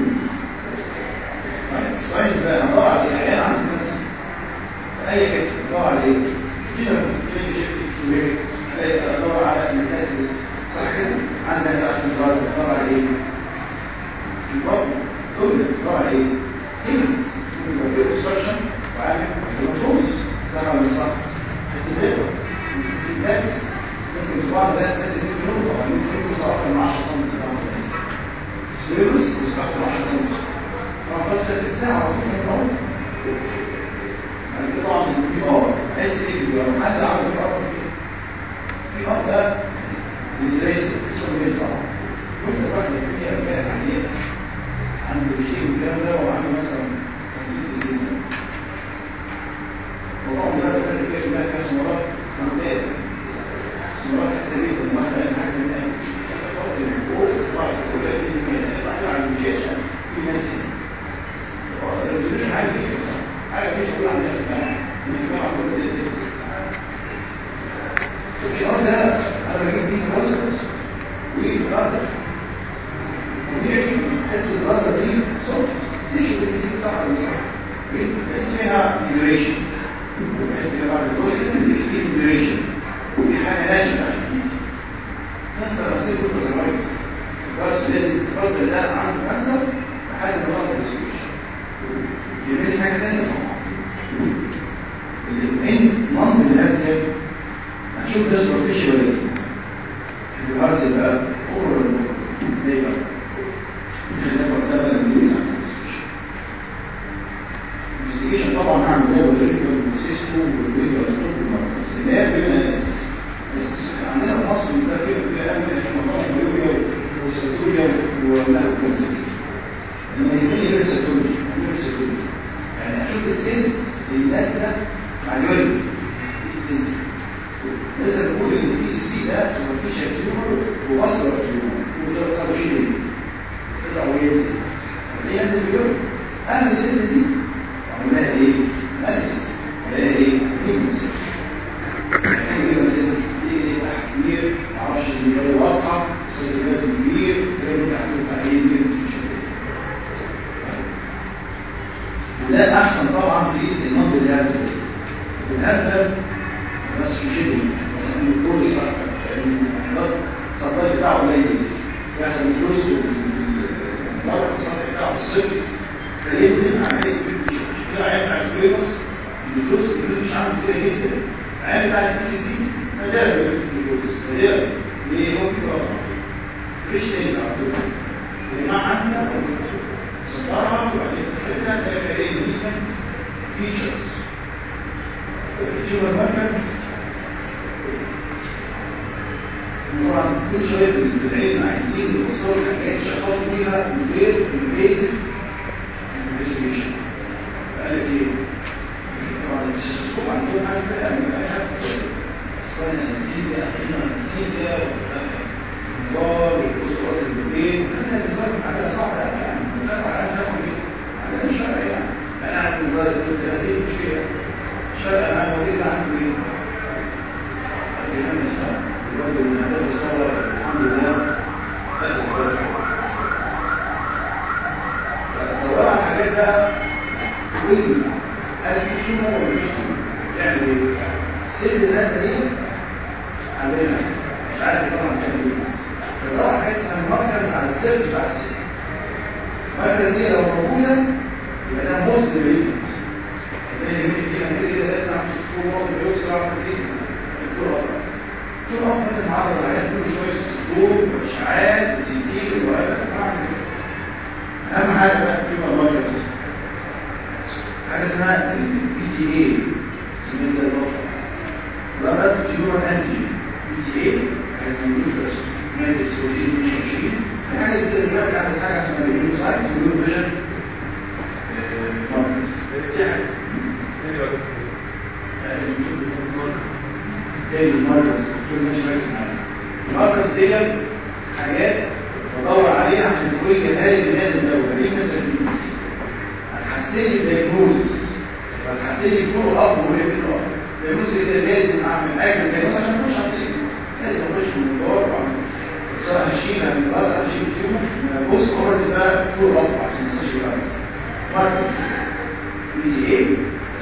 طيب الساينس ده هدور على العيان عنده كانسر اي حته هدور على ايه كده تلاقي شكل كبير ادور على الميتاسيس صح كده عندنا بقى في الغرب ادور على ايه في البطن دول ادور على ايه هيلز يبقى في اوبستراكشن وعامل هيماتوز ده ولا صح حسبته في الميتاسيس ممكن في بعض الناس ناس اللي في نقطه يعني في نقطه اكتر من 10 سم في بعض الناس سيريس مش اكتر من 10 سم فقط الساعة وكمان نوم يعني طبعا البي ار عايز ايه البي ار حد عمل بي ار بي ار ده بيدرس قصه من طبعا وانت واحد الدنيا امبارح عليه عنده شيء من الكلام ده وعنده مثلا 50 60 سنه وطبعا ده ده كده بقى كام مرات ممتاز مرات حسابيه واحده قال حاجه من ايه وبعد كل دي ماشي على الجيشن في ناس الريزولوشن عالي جدا حاجه مش موجوده عندنا في الجامعه من الجامعه كلها زي الفي ار ده انا بجيب بيه بروسس والرادر طبيعي تحس الرادر دي صوت تشوف دي صح ولا صح بحيث فيها ديوريشن بحيث ان بعد الجزء اللي فيه ديوريشن ودي حاجه ناشفه كانسر هتلاقي كله سرايس لازم تفضل ده عنده كانسر لحد ما يوصل للسوليوشن يعمل حاجه ثانيه طبعا الاثنين نمط الهرزه هنشوف ده سوبرفيشال ولا لا الهرزه بقى اوفر ازاي بقى خلاف وقتها الانجليزي عن السوبرفيشال الانفستيجيشن طبعا هعمل ده والريجول والسيستو والريجول والمركز اللي هي بين الاساس بس عندنا في مصر ده كده كده قوي في موضوع اليوريا والسيتوريا والنحو والزكيه لما يهمني الريسيتولوجي الريسيتولوجي يعني اشوف السيلز اللي نازله مع اليوريا السيلز مثلا نقول ان الدي سي سي ده سوبرفيشال تيومر واسرع تيومر وسابوشيل تطلع وينزل هتلاقي نازل اليوريا اهم السيلز دي عملها ايه؟ اناليسيس عملها ايه؟ نيمسيس يعني سيلز دي تحوير معرفش اليوريا واضحه السيلز كبير اليوريا تحوير تحوير نيمسيس السبلاي بتاعه قليل يحصل الجزء في الضغط السطحي بتاعه السيرفس فينزل عمليه كده عيب بتاع السبيبس الجزء اللي مش عنده كده جدا عيب بتاع السي سي سي مجال الجزء مجال ليه هو كده فيش سيد على طول يا جماعه عندنا صدرها وبعدين تخليها تلاقي ايه ميجمنت فيتشرز التيومر مركز طبعا كل شويه في العلم عايزين يوصلوا حاجات يشخصوا بيها من غير البيزك انفستيجيشن قال لك ايه؟ طبعا الشخصوب عندهم حاجه كده من اخر اصلا انستيزيا اخيرا انستيزيا النظار والاسرات البين كان النظار حاجه صعبه يعني نقطع على ناخد على مش فارقه يعني انا عارف النظار كنت هذه مشكله مش فارقه معايا وليد عنده ايه؟ برضه من اهداف الثوره الحمد لله فاتت برضه فدوروا على الحاجات بقى قول هل في كيمو ولا مفيش كيمو؟ يعني ايه؟ سن الناس دي عندنا مش عارف طبعا كام ايه بس فدور على حاجه اسمها الماركرز على السيرش بتاع السن الماركر دي لو موجوده يبقى ده موز ريبيت اللي هي دي كده لازم اعمل فول واحد بيوصل اعمل ايه؟ الفول ابيض طول عمرك معرض العيال كل شويه صوت واشعاعات وسيتين وهذا اهم حاجه بقى في الماركرز حاجه اسمها البي تي اي اسمها ده النقطه بلاد تيومر انتيجين بي تي اي حاجه اسمها نيوكليس ماتريكس بروتين 22 في حاجه كده دلوقتي عايز حاجه اسمها البيو سايت والبيو فيجن ماركرز دي حاجه تاني الماركرز كل مش مركز عليها الماركرز دي حاجات بدور عليها عشان تقول لي هل بناء الدوله ليه مثلا هتحسن لي الدايجنوز وهتحسن لي فولو اب وليه فولو اب الدايجنوز ده لازم اعمل حاجه الدايجنوز عشان اخش على الطريق لازم اخش من الدار واعمل هشيل البلد هشيل التيوب بص قررت بقى فولو اب عشان ما تنساش الفيروس ماركرز بي تي اي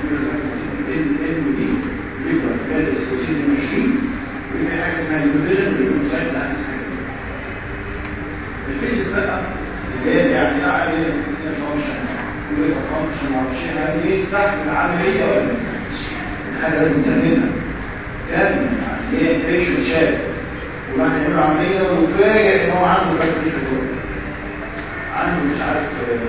ام بي ريجولار مادرس روتين ماشين وفي حاجه اسمها الفيجن والمساعد ده احسن حاجه الفيجز بقى اللي هي يعني اعلى فانكشن ويبقى فانكشن معرفش هل يستحمل العمليه ولا ما يستحملش حاجه لازم تعملها كان يعني ايه بيشنت شاب وراح يعمل عمليه وفاجئ ان هو عنده باك عنده مش عارف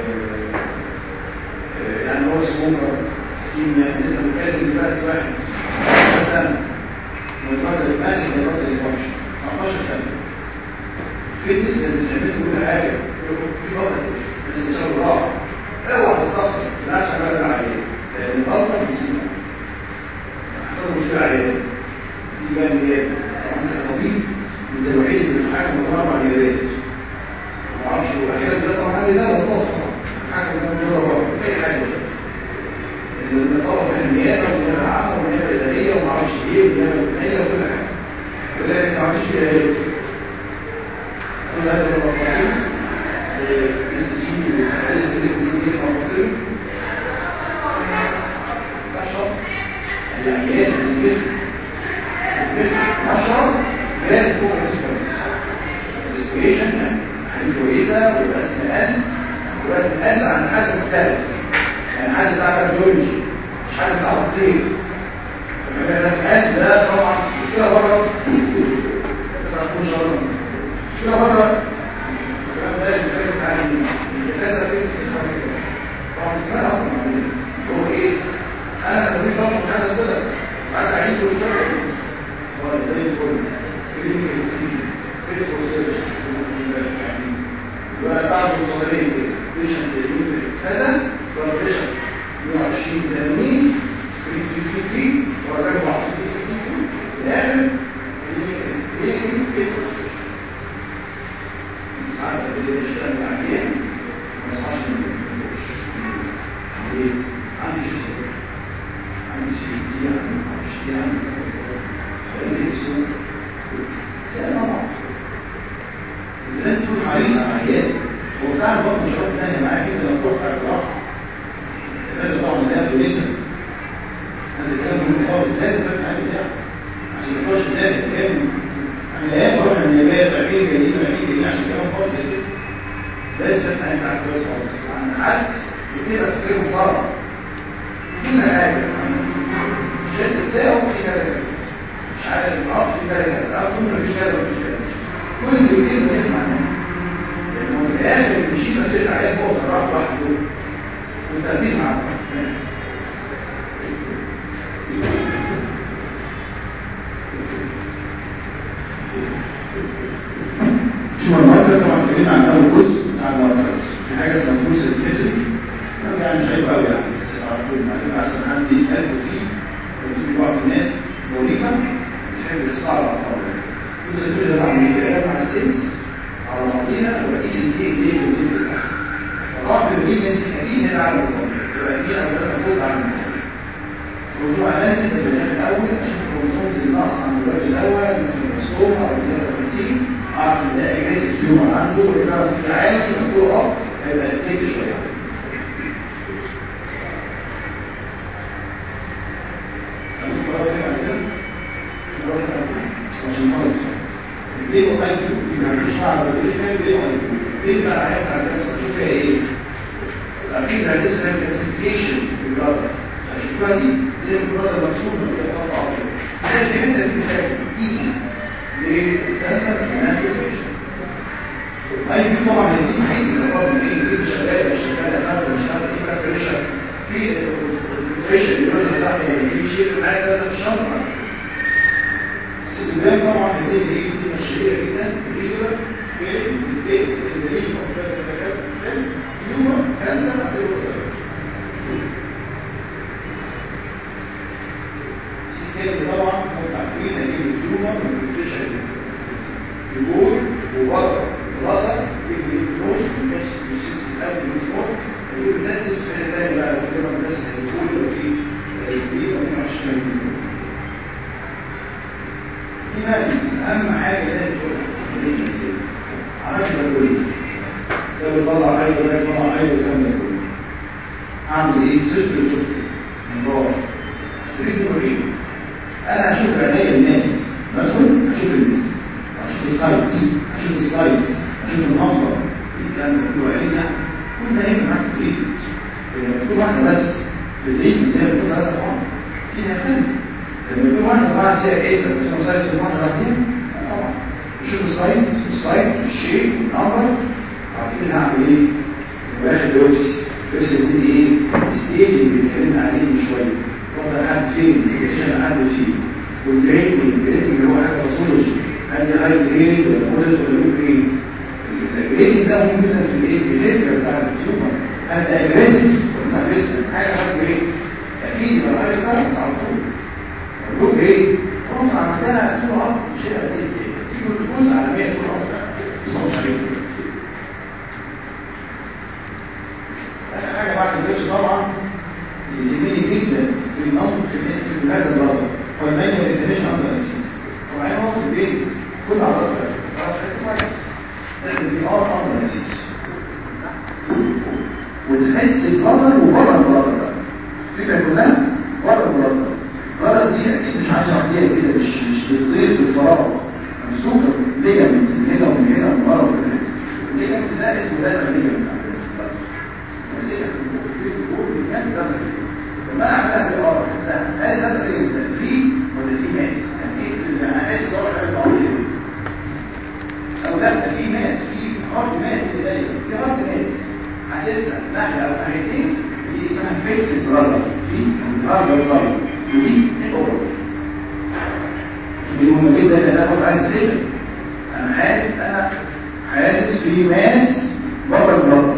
يعني هو سموكر سكين يعني لسه متكلم دلوقتي واحد سنة من الراجل ماسك الراجل الفانكشن 19 سنة فيتنس لازم تعمل كل حاجة في وقت لازم تشتغل راحة اوعى تستخسر بالعكس على العيان لأن الغلطة مصيبة حصل مشكلة عيان دي بقى النيابة طبعا انت كطبيب انت الوحيد اللي بتحاكم الأربع نيابات ما اعرفش هو احيانا ده طبعا ده غلط طبعا الحاكم ده من بره اي حاجة النقابة في النيابة والنيابة العامة والنيابة الإدارية وما اعرفش ايه والنيابة الوطنية وكل حاجة ولكن ما عملش كده ليه؟ كل هذا المفاهيم زي اس جي والتحاليل اللي في دي مفاهيم بشر العيان الجسم الجسم نشر جاهز فوق الاسبريس الاسبريشن حاجة كويسة والرسم قل والرسم قل عن حاجة مختلفة يعني حد بتاع كارديولوجي مش حد بتاع تطبيق فكان الناس قال ده طبعا مشكله بره تعرفون شر مشكله بره الكلام ده بيتكلم عن الدكاتره في طبعا الكلام اصلا هو ايه انا خريج برضه من هذا البلد عايز اعيد كل شويه هو زي الفل كلينيكال في في فور يعني ولا بعض المصادرين كده بيشنت كذا بريشر 120 80 في في في في ورقم واحد في في في في الاخر ايه ايه ساعات اللي بيشتغل مع عيان ما يصحش من الفوش ليه؟ عندي شيء عندي شيء دي عندي ما اعرفش دي عندي لان اسمه سنة طبعا الناس تكون حريصة على العيان هو بتاع البطن مش عارف ناهي معاك انت لو تروح على الجراحة لازم طبعا ده بنسب هذا الكلام مهم خالص لازم تفهم ساعات بتاعه عشان ما تروحش تلاقي كام احنا ايام رحنا النبات عين جايين عين جايين عشان كلام خالص زي كده لازم تفتح انت على كويس خالص عن حد بتبقى فكره محترم كل حاجه الجهاز بتاعه في كذا كذا مش عارف الارض في كذا كذا او طول مفيش كذا مفيش كذا كل اللي كده بيسمع منه لانه في الاخر بيشيل مسؤوليه عليه فوق الراس لوحده والترتيب معاه ثم المركز طبعا اتكلمنا عن اول جزء عن المركز في حاجه اسمها فلوس المتر يعني مش عيب قوي يعني بس تعرفوا المعلومه احسن حد يسالكوا فيه في بعض الناس ظريفه بتحب تستعرض على الطاوله فلوس المتر طبعا بيتقال مع السنس على بعضيها ورئيس الدي ان ايه والدي الاخر وطبعا في البريجنسي اكيد هنا على الطاوله تبقى اثنين او ثلاثه فوق على الطاوله موضوع اناليسيس اللي في الاول اشوف الكروموسومز الناقص عند الراجل الاول من الكروموسوم او ال 53 اعرف ان ده اجريسيف تيومر عنده والكلام في عالي مفروض اب هيبقى ستيج شويه ليه اي كيو مش هعرف ليه كان ليه اي كيو ليه بقى هيبقى القصه شوف فيها ايه اكيد هتسمع كلاسيفيكيشن في البلاد هشوفها دي زي البلاد المرسوم من القطع زي الحته دي حاجه ايزي ليه كانسر كلاسيفيكيشن اي كيو طبعا هيديك حاجه سبب من ايه كده شغاله مش شغاله خمسه مش خمسه في بريشر في بريشر يقول لك صح يعني في شيء معاك ده في الشهر السيستم طبعا هتلاقي ايه دي مشهوره جدا ريجولار في الفيت الزليل او في الذكاء يوم كانسر هتبقى السيستم طبعا انتوا عارفين ان التيومر بتفشل في جول وبره البلادر بيجي في النص النص مش السيستم في الفوق يقول بتنسس في حته ثانيه بقى التيومر بس هيقول لو في اسبرين وفي عشان إيمان أهم حاجة لازم تقولها ليه السن عرفت بقول ده بيطلع عيب وده بيطلع عيب والكلام ده كله أعمل إيه؟ سيستم سيستم نظام سرير مريض أنا هشوف عينيا الناس بدخل أشوف الناس أشوف السايت أشوف السايز أشوف المنظر إيه الكلام ده كله عينيا كل ده هيبقى معاك تريد لما تكون واحدة بس بتريد زي ما بتقول هذا طبعا فيها فن لما يكون واحد معاه سعر عيسى بتكون سايز واحد بعدين طبعا بشوف السايز السايز الشيء النمبر بعد كده هعمل ايه؟ واخد بيوبسي بيوبسي دي ايه؟ ستيج اللي اتكلمنا عليه من شويه واخد لحد فين؟ الكونديشن لحد فين؟ والجريدنج الجريدنج اللي هو حاجه باثولوجي هل دي هاي جريد ولا مودريت ولا لو جريد؟ الجريدنج ده مهم جدا في الايه؟ البيهيفير بتاع التيومر هل ده اجريسيف ولا اجريسيف؟ حاجه هاي جريد اكيد يبقى هاي كارنس على طول الجزء ايه؟ خلاص عملتها طول الارض مش هيبقى زي كده تيجي الجزء على 100 طول الارض صوت عليه اخر حاجه بعد الجيش طبعا اللي يهمني جدا في النظم في في هذا الوضع هو المانيا والانترنيشن اندر اسيد طبعا هو في البيت كل عضلات تعرف تحس كويس لكن دي ار اندر اسيد وتحس البلدر وبره البلدر بقى الفكره كلها بره البلدر الغلط دي اكيد مش عايز اعطيها كده مش مش بتطير في الفراغ ممسوكه ليجامنت من هنا ومن هنا ومن ورا ومن هنا الليجامنت ده اسمه داتا ليجامنت لما اعملها في الارض احسها هل داتا ليجامنت ده فري ولا في ماس؟ يعني ايه اللي انا عايز اصور حاجه بعضيها او لا ده في ماس في هارد ماس في دايره في هارد ماس حاسسها ناحيه او ناحيتين دي اسمها فيكس برادر في هارد برادر ودي الاوبر دي مهمه جدا لان انا باخد عليها سيجن انا حاسس انا حاسس في ماس بره البلد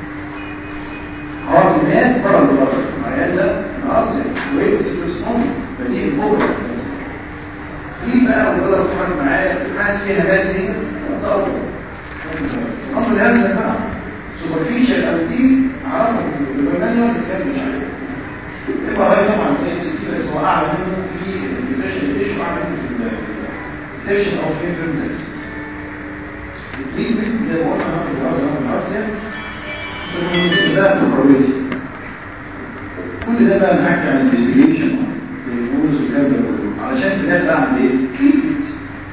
هارد ماس بره البلد العيان ده الهارد ويت سيروسمون فدي الاوبر في بقى والبلد بتتحرك معايا حاسس فيها ماس هنا خلاص ده اوبر الامر الهبل بقى سوبرفيشال او دي اعرفها بالمانيوال بس مش عارف يبقى هاي طبعا زي السي بس هو اعلى منه في الانفليشن ايش اعلى منه في الانفليشن او في الفيرمنس التريتمنت زي ما قلنا هاخد الهارت هاخد الهارت يعني ده بروبابيلتي كل ده بقى نحكي عن الانفستيجيشن الكورس والكلام ده كله علشان في الاخر اعمل ايه؟ تريتمنت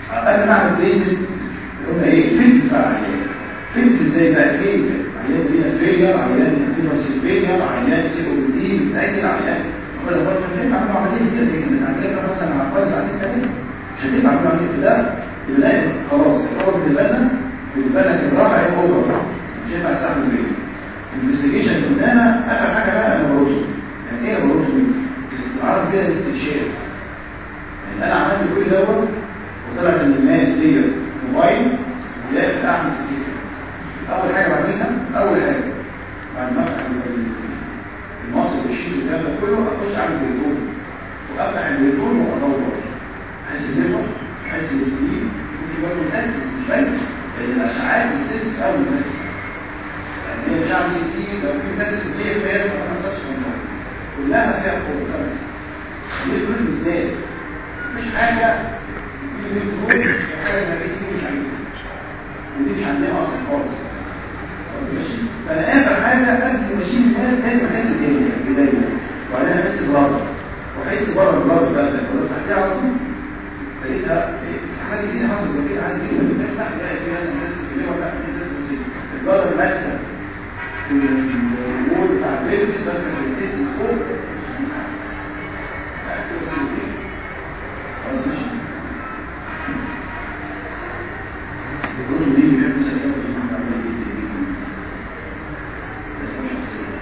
قبل ما اعمل تريتمنت قلنا ايه فيكس بقى عيان فيكس ازاي بقى ايه عيان لينا فيلير عيان لينا سيفيلير عيان سي او دي بتاجل عيان ولا هو مش هينفع اعمل عمليه كده زي كده عمليه بقى مثلا على كويس ساعتين ثلاثه مش هينفع اعمل عمليه كده يبقى ده خلاص الامر بالنسبه لنا بالنسبه لنا كجراحه هي اوفر مش هينفع استعمل بيه الانفستيجيشن قلناها اخر حاجه بقى البروتو يعني ايه البروتو بالعربي كده استكشاف يعني انا عملت كل دوت وطلع ان الناس دي موبايل ولاقي اعمل تسجيل اول حاجه بعملها اول حاجه بعد ما افتح المصل والشيش والكلام ده كله اخش اعمل بالكون وافتح البلكون وادور احس بيبر احس بالسليم وفي برضه متاسس مش باين لان الاشعاعات بتسس قوي بس يعني هي مش عامل 60 لو في متاسس 100 فيها ما بتحصلش كنترول كلها فيها قوه ليه الفلوس بالذات مفيش حاجه في الفلوس حاجه زي دي مش عندنا ودي مش عندنا اصلا خالص خلاص ماشي فانا اخر حاجه قبل ما اشيل الناس لازم احس تاني بدايه وبعدين احس بره واحس بره البلد بقى ده ولا تحتيها على طول لقيتها حاجه جديده حصلت زي كده عندي جدا بنفتح نلاقي في ناس بتحس كده ولا في ناس البلد ماسكه في الوول بتاع البيت ماسكه في الجسم فوق خلاص ماشي الرجل دي بيحب يسافر المعنى عمل جدا جدا بس مش شخصية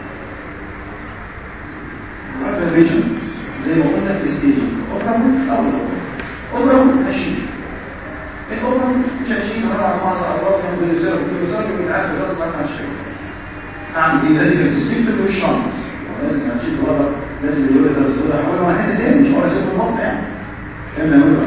observations زي ما قلنا في الستيجنج اوبرامون او الاوبرامون اوبرامون هشيل الاوبرامون مش هشيل وانا على بعض الارواح من الريزيرف الريزيرف بيتعرف خلاص ما عندناش اعمل ايه لازم السيستم والشنط لازم اشيل الوضع لازم يقول لي ده احول مع حته تاني مش هو يسيب الموقع يعني اما يقول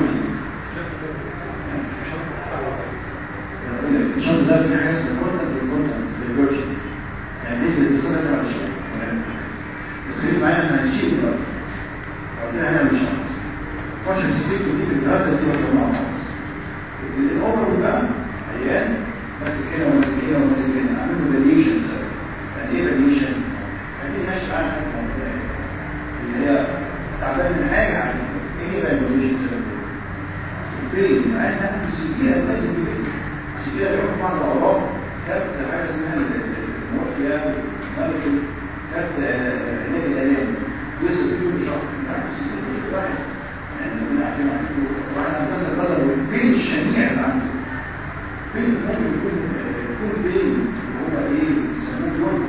الشنط ده في حاجه اسمها كونتنت والكونتنت دايفرجن يعني ايه اللي بيصير ده على شيء بس خلي معايا ان هنشيل دلوقتي وبعدين هنعمل شنط مش السيستم دي بالداتا دي ولا مع بعض الاوبر بقى عيان ماسك هنا وماسك هنا وماسك هنا اعمل له فاليشن يعني ايه فاليشن؟ يعني ايه ماشي معاها حاجه موضوعيه اللي هي تعبان من حاجه عن ايه هي بقى الفاليشن البين يعني احنا في السجيه لازم يبين عشان كده بيروح بعض الاوراق كانت حاجه اسمها المورفيا والمالفي كانت علاج الالام يصل كل شهر كل واحد يعني ربنا عارفين واحد عنده مثلا بدل البين الشنيع اللي عنده بين ممكن يكون يكون بين هو ايه يسموه لون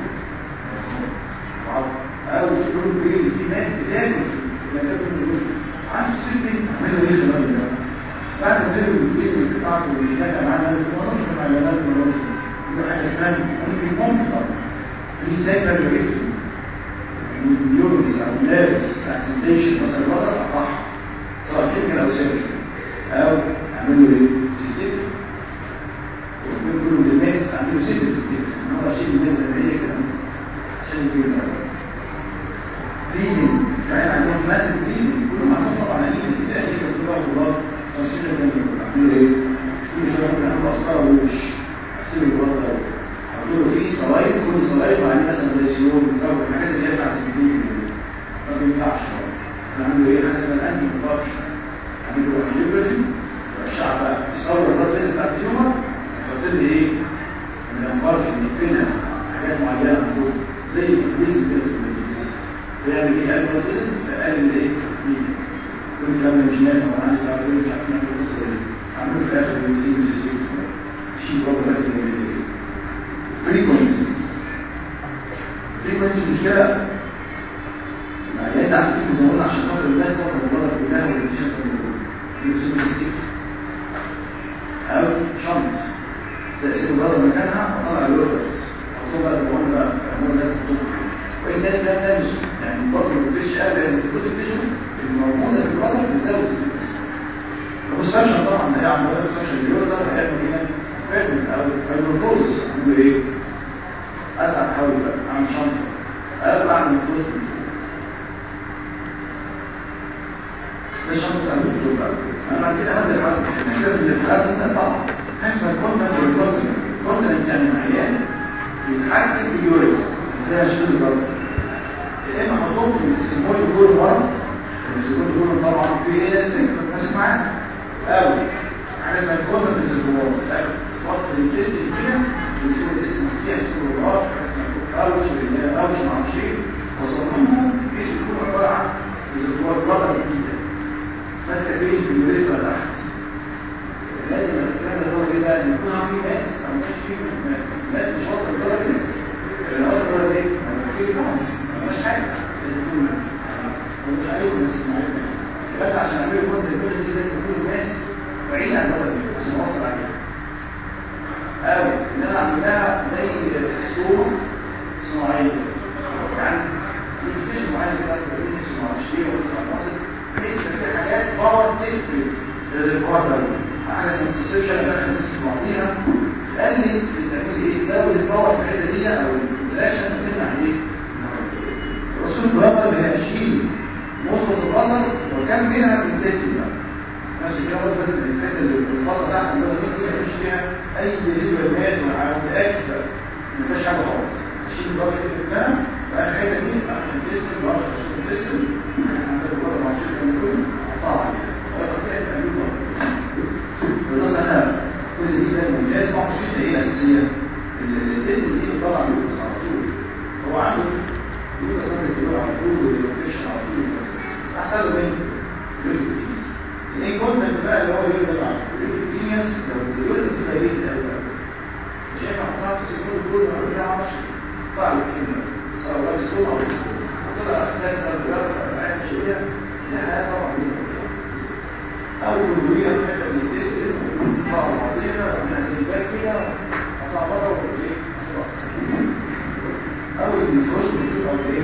او لون بين في ناس بتاكل في مكان لون عنده سيل بين عملوا ايه في الراجل ده بعد ما تلو البين بتاعته اللي كان معانا في مصر مع العيادات في مصر في حاجه اسمها ممكن ممكن طبعا في سايبر ريتو النيورونز او النيرفز بتاع سنسيشن مثلا الوضع اقطعها سواء كيميكال او سيرجن او اعملوا ايه؟ سيستم ويقولوا للناس عندهم سيكل سيستم ان هو شيء الناس زي ما هي كده عشان يجيب بليدنج كمان عندهم ماسك بليدنج كلهم عندهم طبعا عينين السلاح دي كانت كلها بلاد توصيل كانوا عاملين ايه؟ كل شويه ممكن يعملوا اسكار وش يغسلوا البلاد ده يحطوا له فيه صلايد كل صلايد وعليه مثلا زي سيول او الحاجات اللي هي بتاعت البليدنج ما بينفعش نعملوا ايه؟ حاجه اسمها الانتي كونفكشن عملوا انجيوجرافي الشعب بقى يصور البلاد لينس بتاعت التيومر يحط لي ايه من الفرق نقفلها حاجات معينه عندهم زي الجسم كده في الجسم فيعمل ايه قلب الجسم فقلل ايه كل كلام مش نافع وانا عندي تعبير مش عارفين نعمل القصه دي عملوا في الاخر السي بي سي شيء برضه لازم يعمل فريكونسي فريكونسي مشكله العيان عارفين زي ما قلنا عشان خاطر الناس واخده البلد كلها واللي شايفه او شنط زي اسم البلد مكانها وطلع الوردرز حطوه بقى زي ما قلنا بقى في امور لازم تحطوه وان كان ده نمشي يعني برضه ما فيش ابدا ان كنت الفيجن الموجوده في البلد بتزود الفيجن المستشفى طبعا هي عمليه مستشفى اليوردر هيعمل هنا فيجن او هيدروفوزس عنده ايه؟ ازعل احاول بقى اعمل شنطه او اعمل فلوس من فوق ده شنطه بتاع الدكتور بقى انا بعد كده هذا الحرب حسب ان الحالات ده طبعا حسب الكونتنت والكونتنت الكونتنت يعني عيان يتحكم في اليورين ده شغل برضه يا اما احطهم في السيمويد جول ورا السيمويد جول طبعا في سنك بس معاه او اليوريثرا تحت لازم الكلام ده هو ايه بقى ان يكون في ماس او مش في ماس مش واصل للدرجه دي لان واصل للدرجه دي ما في نقص ما فيش حاجه لازم يكون متخيل بس معايا يبقى عشان اعمل كود الكود دي لازم يكون الماس بعيد عن الدرجه دي عشان اوصل عليها او ان انا اعمل لها زي صوره صناعيه يعني في معين كده بيقولوا ما اعرفش ايه ولا خلاص بحيث ان في حاجات باور تقفل الريزرفوار ده حاجه اسمها السيشن داخل نسبه بعضيها تقلل تعمل ايه تزود الباور في الحته دي او الرياكشن تمنع ايه الرسول برابر اللي هي اشيل مصبص البطل وكم منها في التست بقى نفس الكلام برضه لازم الحته اللي الخطه تحت اللي دي ما يكونش فيها اي فيديو ماس ولا متاكد ما فيهاش حاجه خالص اشيل البطل اللي كلها بقى الحته دي عشان التست برضه عشان التست عندك برضه مع الشركه اللي كله قطعها عليها بس انا جزء جدا ممتاز ما مش هي الاساسيه الاسم دي بتطلع لوكس على طول هو عنده لوكس مثلا بيقول على طول واللوكيشن على طول بس احسن له من لوكس الايه كونتنت بقى اللي هو يقول لك على لوكس لو بيقول لك كده ايه ده شايف احطها في الكود كله اقول لها مش طلع السكين سواء بقى بسكوت او بسكوت طلع ثلاث ارقام عين شويه لها طبعا أول وجودية في حتة من الجسم مع بعضيها من زنجان كده قطع بره وإيه أو النفوس بتبقى إيه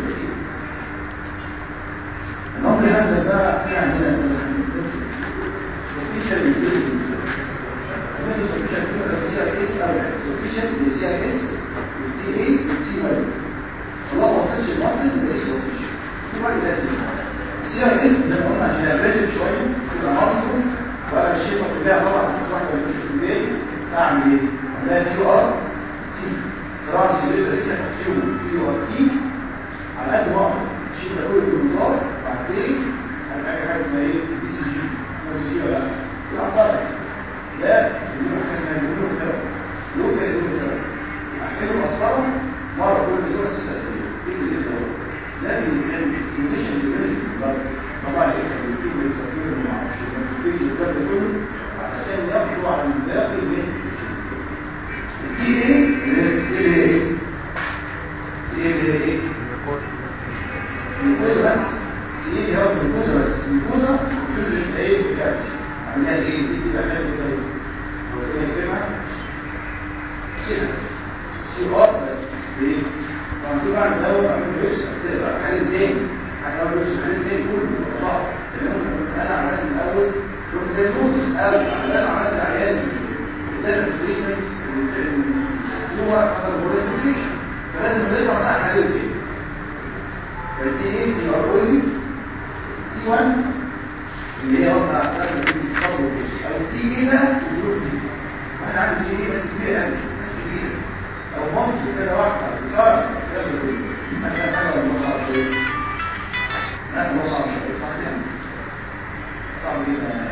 الأمر هذا بقى في عندنا سوفيشال يوتيليتي كمان سوفيشال كده سي ار اس او سوفيشال سي ار اس والتي اي والتي واي الله ما وصلش المصل ده سوفيشال في واحد لازم سي ار اس زي ما قلنا عشان اجريسيف شويه كده برضه وانا الشيء كلها طبعا في واحده من الشغلين اعمل ايه؟ اعملها كيو ار تي ترانس يوزر كيو كيو ار تي على قد ما اقدر الشيء ده كله بالمنظار بعدين هنلاقي حاجه اسمها ايه؟ بي سي جي بي سي جي ولا لا؟ في عطارة لا يقولوا حاجه اسمها يقولوا ثيرابي لوكا يقولوا ثيرابي احكيله مسطره مره كل اسبوع ست اسابيع ايه اللي ده؟ ده بيعمل سيميوليشن للبنك طبعا ايه بيجيب الكثير ما اعرفش في الكلام ده كله عشان ياخدوا على الباقي من دي ايه دي ايه دي ايه الجلوكوز بس دي ايه هو الجلوكوز بس الجلوكوز كل اللي ايه بتاعتي عملها ايه دي كده حلو كده هو كده كده كده شيء اه بس ايه طبعا في بعض دواء عملوا ايش تقدر حل تاني حتى لو مش حل تاني كله طبعا انا عملت الاول كنت زي نص او انا عملت عيان قدام التريتمنت هو حصل بوليفيكيشن فلازم نطلع بقى حل تاني فدي ايه دي اقول دي 1 اللي هي وضع قبل التصور او دي ايه بقى الظروف دي انا عندي ايه بس كبيره قوي بس كبيره او ممكن كده واحده بتعرف الكلام ده كله مثلا حاجه ولا صعب شويه لا هو صعب شويه صح يعني صعب جدا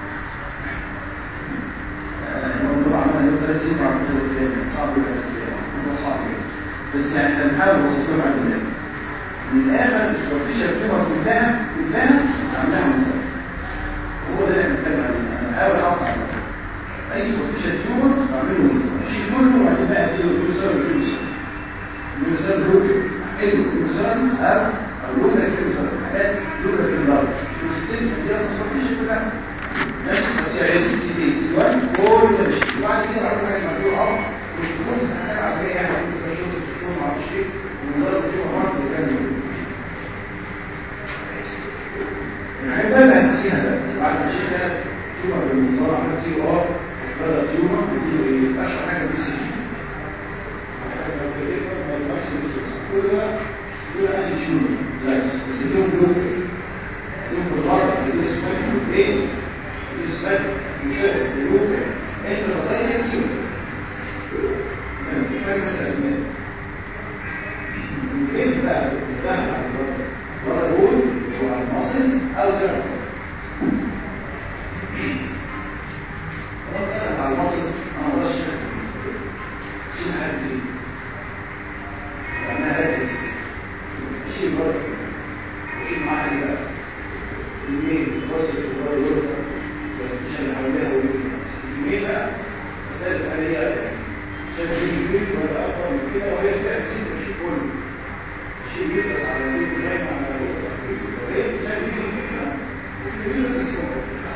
طبعا انا يبقى بس يبقى صعب جدا هو صعب جدا بس يعني احنا بنحاول نوصل على الناس من الاخر السوبرفيشال تيومر كلها كلها عاملاها مصاب وهو ده اللي احنا بنتكلم عليه انا بحاول احافظ على اي سوبرفيشال تيومر بعمله مصاب اشيل كله وبعدين بقى اديله كيلوسار وكيلوسار كيلوسار لوكا احقنه كيلوسار او او لوكا كيلوسار حاجات لوكا في الارض والستيل دي اصلا سوبرفيشال كلها ماشي بس يعني اس تي دي سي 1 كل ده ماشي وبعد كده بعمل حاجه اسمها كيو ار والكيلوسار محتاج عربيه يعني ممكن اشوف الشغل ما اعرفش ايه ونظام الشغل مرض زي كان الحاجات بقى هديها بقى بعد ما شيء ده تيومر بالمنظار عملت كيو ار وفضل تيومر هديله ايه اشهر حاجه بي سي جي كل ده كل ده انتي تيومر لايس بس لهم لوك لهم في الغرب لهم اسمه ايه لهم اسمه مشاهد لوك انت الوظائف كتير حاجه بس اسماء كيف بقى بتتعامل على الوضع ولا دول هو المصل او جرب وضع على المصل انا ما شيء شيء حد فيه وانا هركز شيء برضه هي يعني شايفين كبير ولا اكبر من كده وهي بتعمل الشيء كله الشيء بيدرس على الدين زي ما على وهي شايفين كبير بس كبير بس اسمه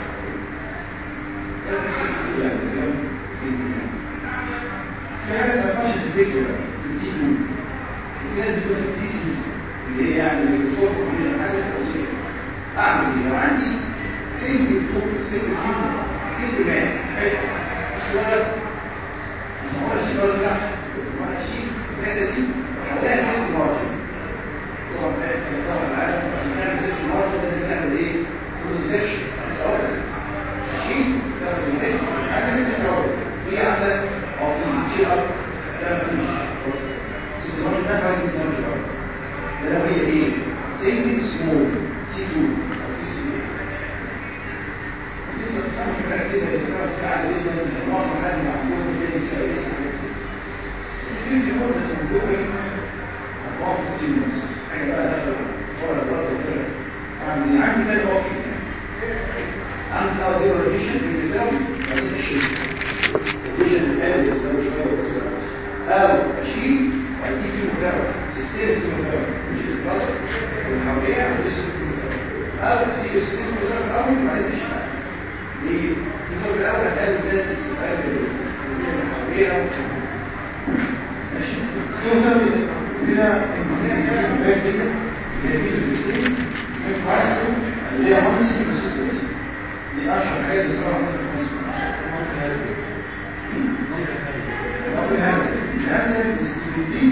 في حاجه اسمها فاشل ذكر في الدين في ناس بتقول في الدي سي اللي هي يعني الصوت من حاجه توصيه اعمل ايه لو عندي سنجل فوق سنجل فيو سنجل ماس حته صغير مش هقول اشيل ولا لا وانا اشيل الحته دي وحواليها ست مارجن طبعا طبعا العالم عشان نعمل ست مارجن لازم نعمل ايه؟ كروس سكشن الاول اشيل تاخد النجم حاجه اللي الاول في عندك او في شيء اكتر لا مفيش خلاص ست مارجن ده حوالي 2 سم ده لو هي ايه؟ سنجل سمول سي 2 او سي سي عندي بقى اوبشن عندي اوديو ريديشن بيساوي ريديشن ريديشن الآلة يساوي شوية بس او اشيل وادي كيموثيرابي سيستم كيموثيرابي مش البلد والحواليها ولسه كيموثيرابي او ادي سيستم كيموثيرابي الاول وبعدين اشيل ليه؟ الفرق الأول هتقابل ناس تقابل اللي حواليها ماشي؟ يوم ثاني هنا الإنسان الباك كده اللي هي ميزة الإنسان من فاسكو اللي هي مانسي وسيستوسي دي أشهر حاجة بصراحة ممكن تمثل ممكن هذا هذا الاستبدين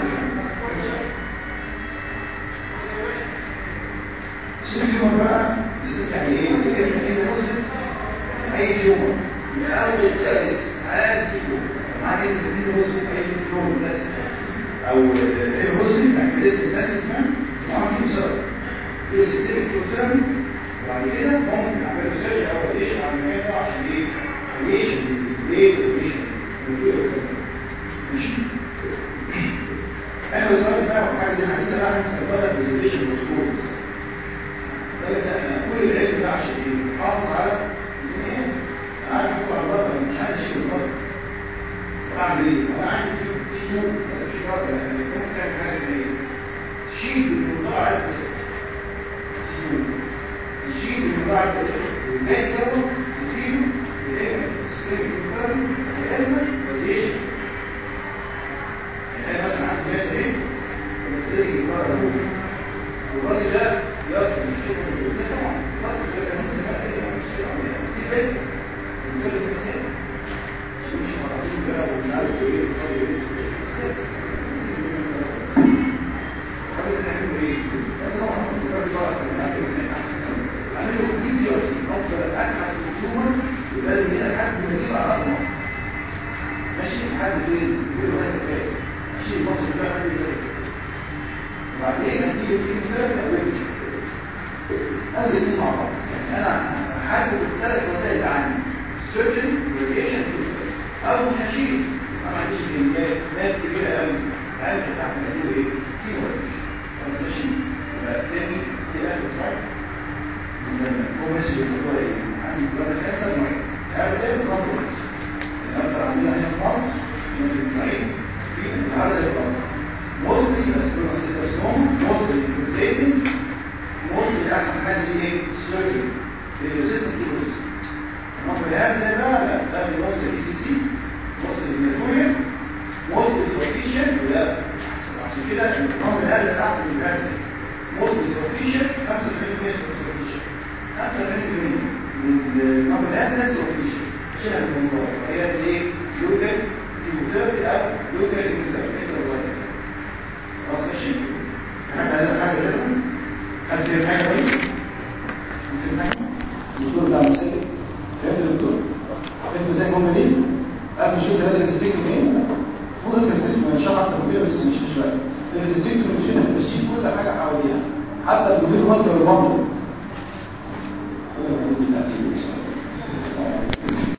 سيكون بقى الست يعني ايه؟ الابن ايه مسلم اي تيومر من اول سادس عادي مع ان الاثنين مسلم اي فلوم بس او ايه مسلم يعني لسه الناس اسمها وعم دي بسبب كده سيستم كيموثيرابي وبعد كده ممكن اعمل سيرجري او ريديشن على المكان ده عشان ايه؟ ريديشن ليه ريديشن ماشي احنا وصلنا بقى الحاجه دي حديثه بقى هنستخدمها بريزرفيشن بروتوكولز ده احنا كل العلم ده عشان يحافظ على الدنيا انا عايز احافظ على الوضع مش عايز اشيل الوضع اعمل ايه؟ انا عندي في نوع في وضع يعني ممكن تعمل حاجه زي ايه؟ تشيل الموضوع عدد تشيل الموضوع عدد والباقي دوت تديله يا اما السيستم الكتروني يا اما راديشن يعني مثلا عندي ناس اهي ومثلا يجرب والراجل ده يرفض الشغل ده طبعا الراجل ده كمان زمان كده مش كده دي بيت وزي الانسان مش مراتين بقى ومش عارف ايه وصار ايه الراجل ده يعمل ايه؟ طبعا الراجل ده كان عارف ان احسن عامل له فيديو افضل ابحث في التومر ولازم هنا لحد ما يجيب على الارض ماشي لحد فين؟ يقول له هذا فين؟ شيل المصر ده هذا فين؟ وبعدين هتيجي الانسان اول اول الاثنين مع بعض يعني انا هحدد الثلاث وسائل عندي سيرجن راديشن او مش هشيل انا ما عنديش كميات ناس كبيره قوي عارف بتاعت هتقول ايه كيلو راديشن خلاص ماشي يبقى تاني كده اسمعي هو ماشي بالموضوع ايه عندي بلاد كانسر نوعين هذا زي الضغط بس الاكثر عندنا هنا في مصر في الصعيد في هذا زي الضغط mostly vascular carcinoma mostly mutating mostly احسن حاجه دي ايه surgery للريزيستنت تيبوس انما هذا زي بقى لا ده mostly اي سي سي mostly هيماتوريا mostly proficient ولا عشان كده النظام هذا احسن من هذا mostly proficient 85% proficient 85% من النظام هذا proficient شبه المنظار هي ايه لوكال كيموثيرابي او لوكال كيموثيرابي انت خلاص ماشي احنا عايزين حاجه كده حد فاهم حاجه طيب فاهم حاجه الدكتور بتاع المسائل فهمت يا دكتور فهمت ازاي الجمله دي قبل شوف ده لازم تستيك فين المفروض لازم تستيك من شرح التطبيق بس مش مش بقى لازم تستيك من مش هنا بشيل كل حاجه حواليها حتى الجمهور المصري والبنك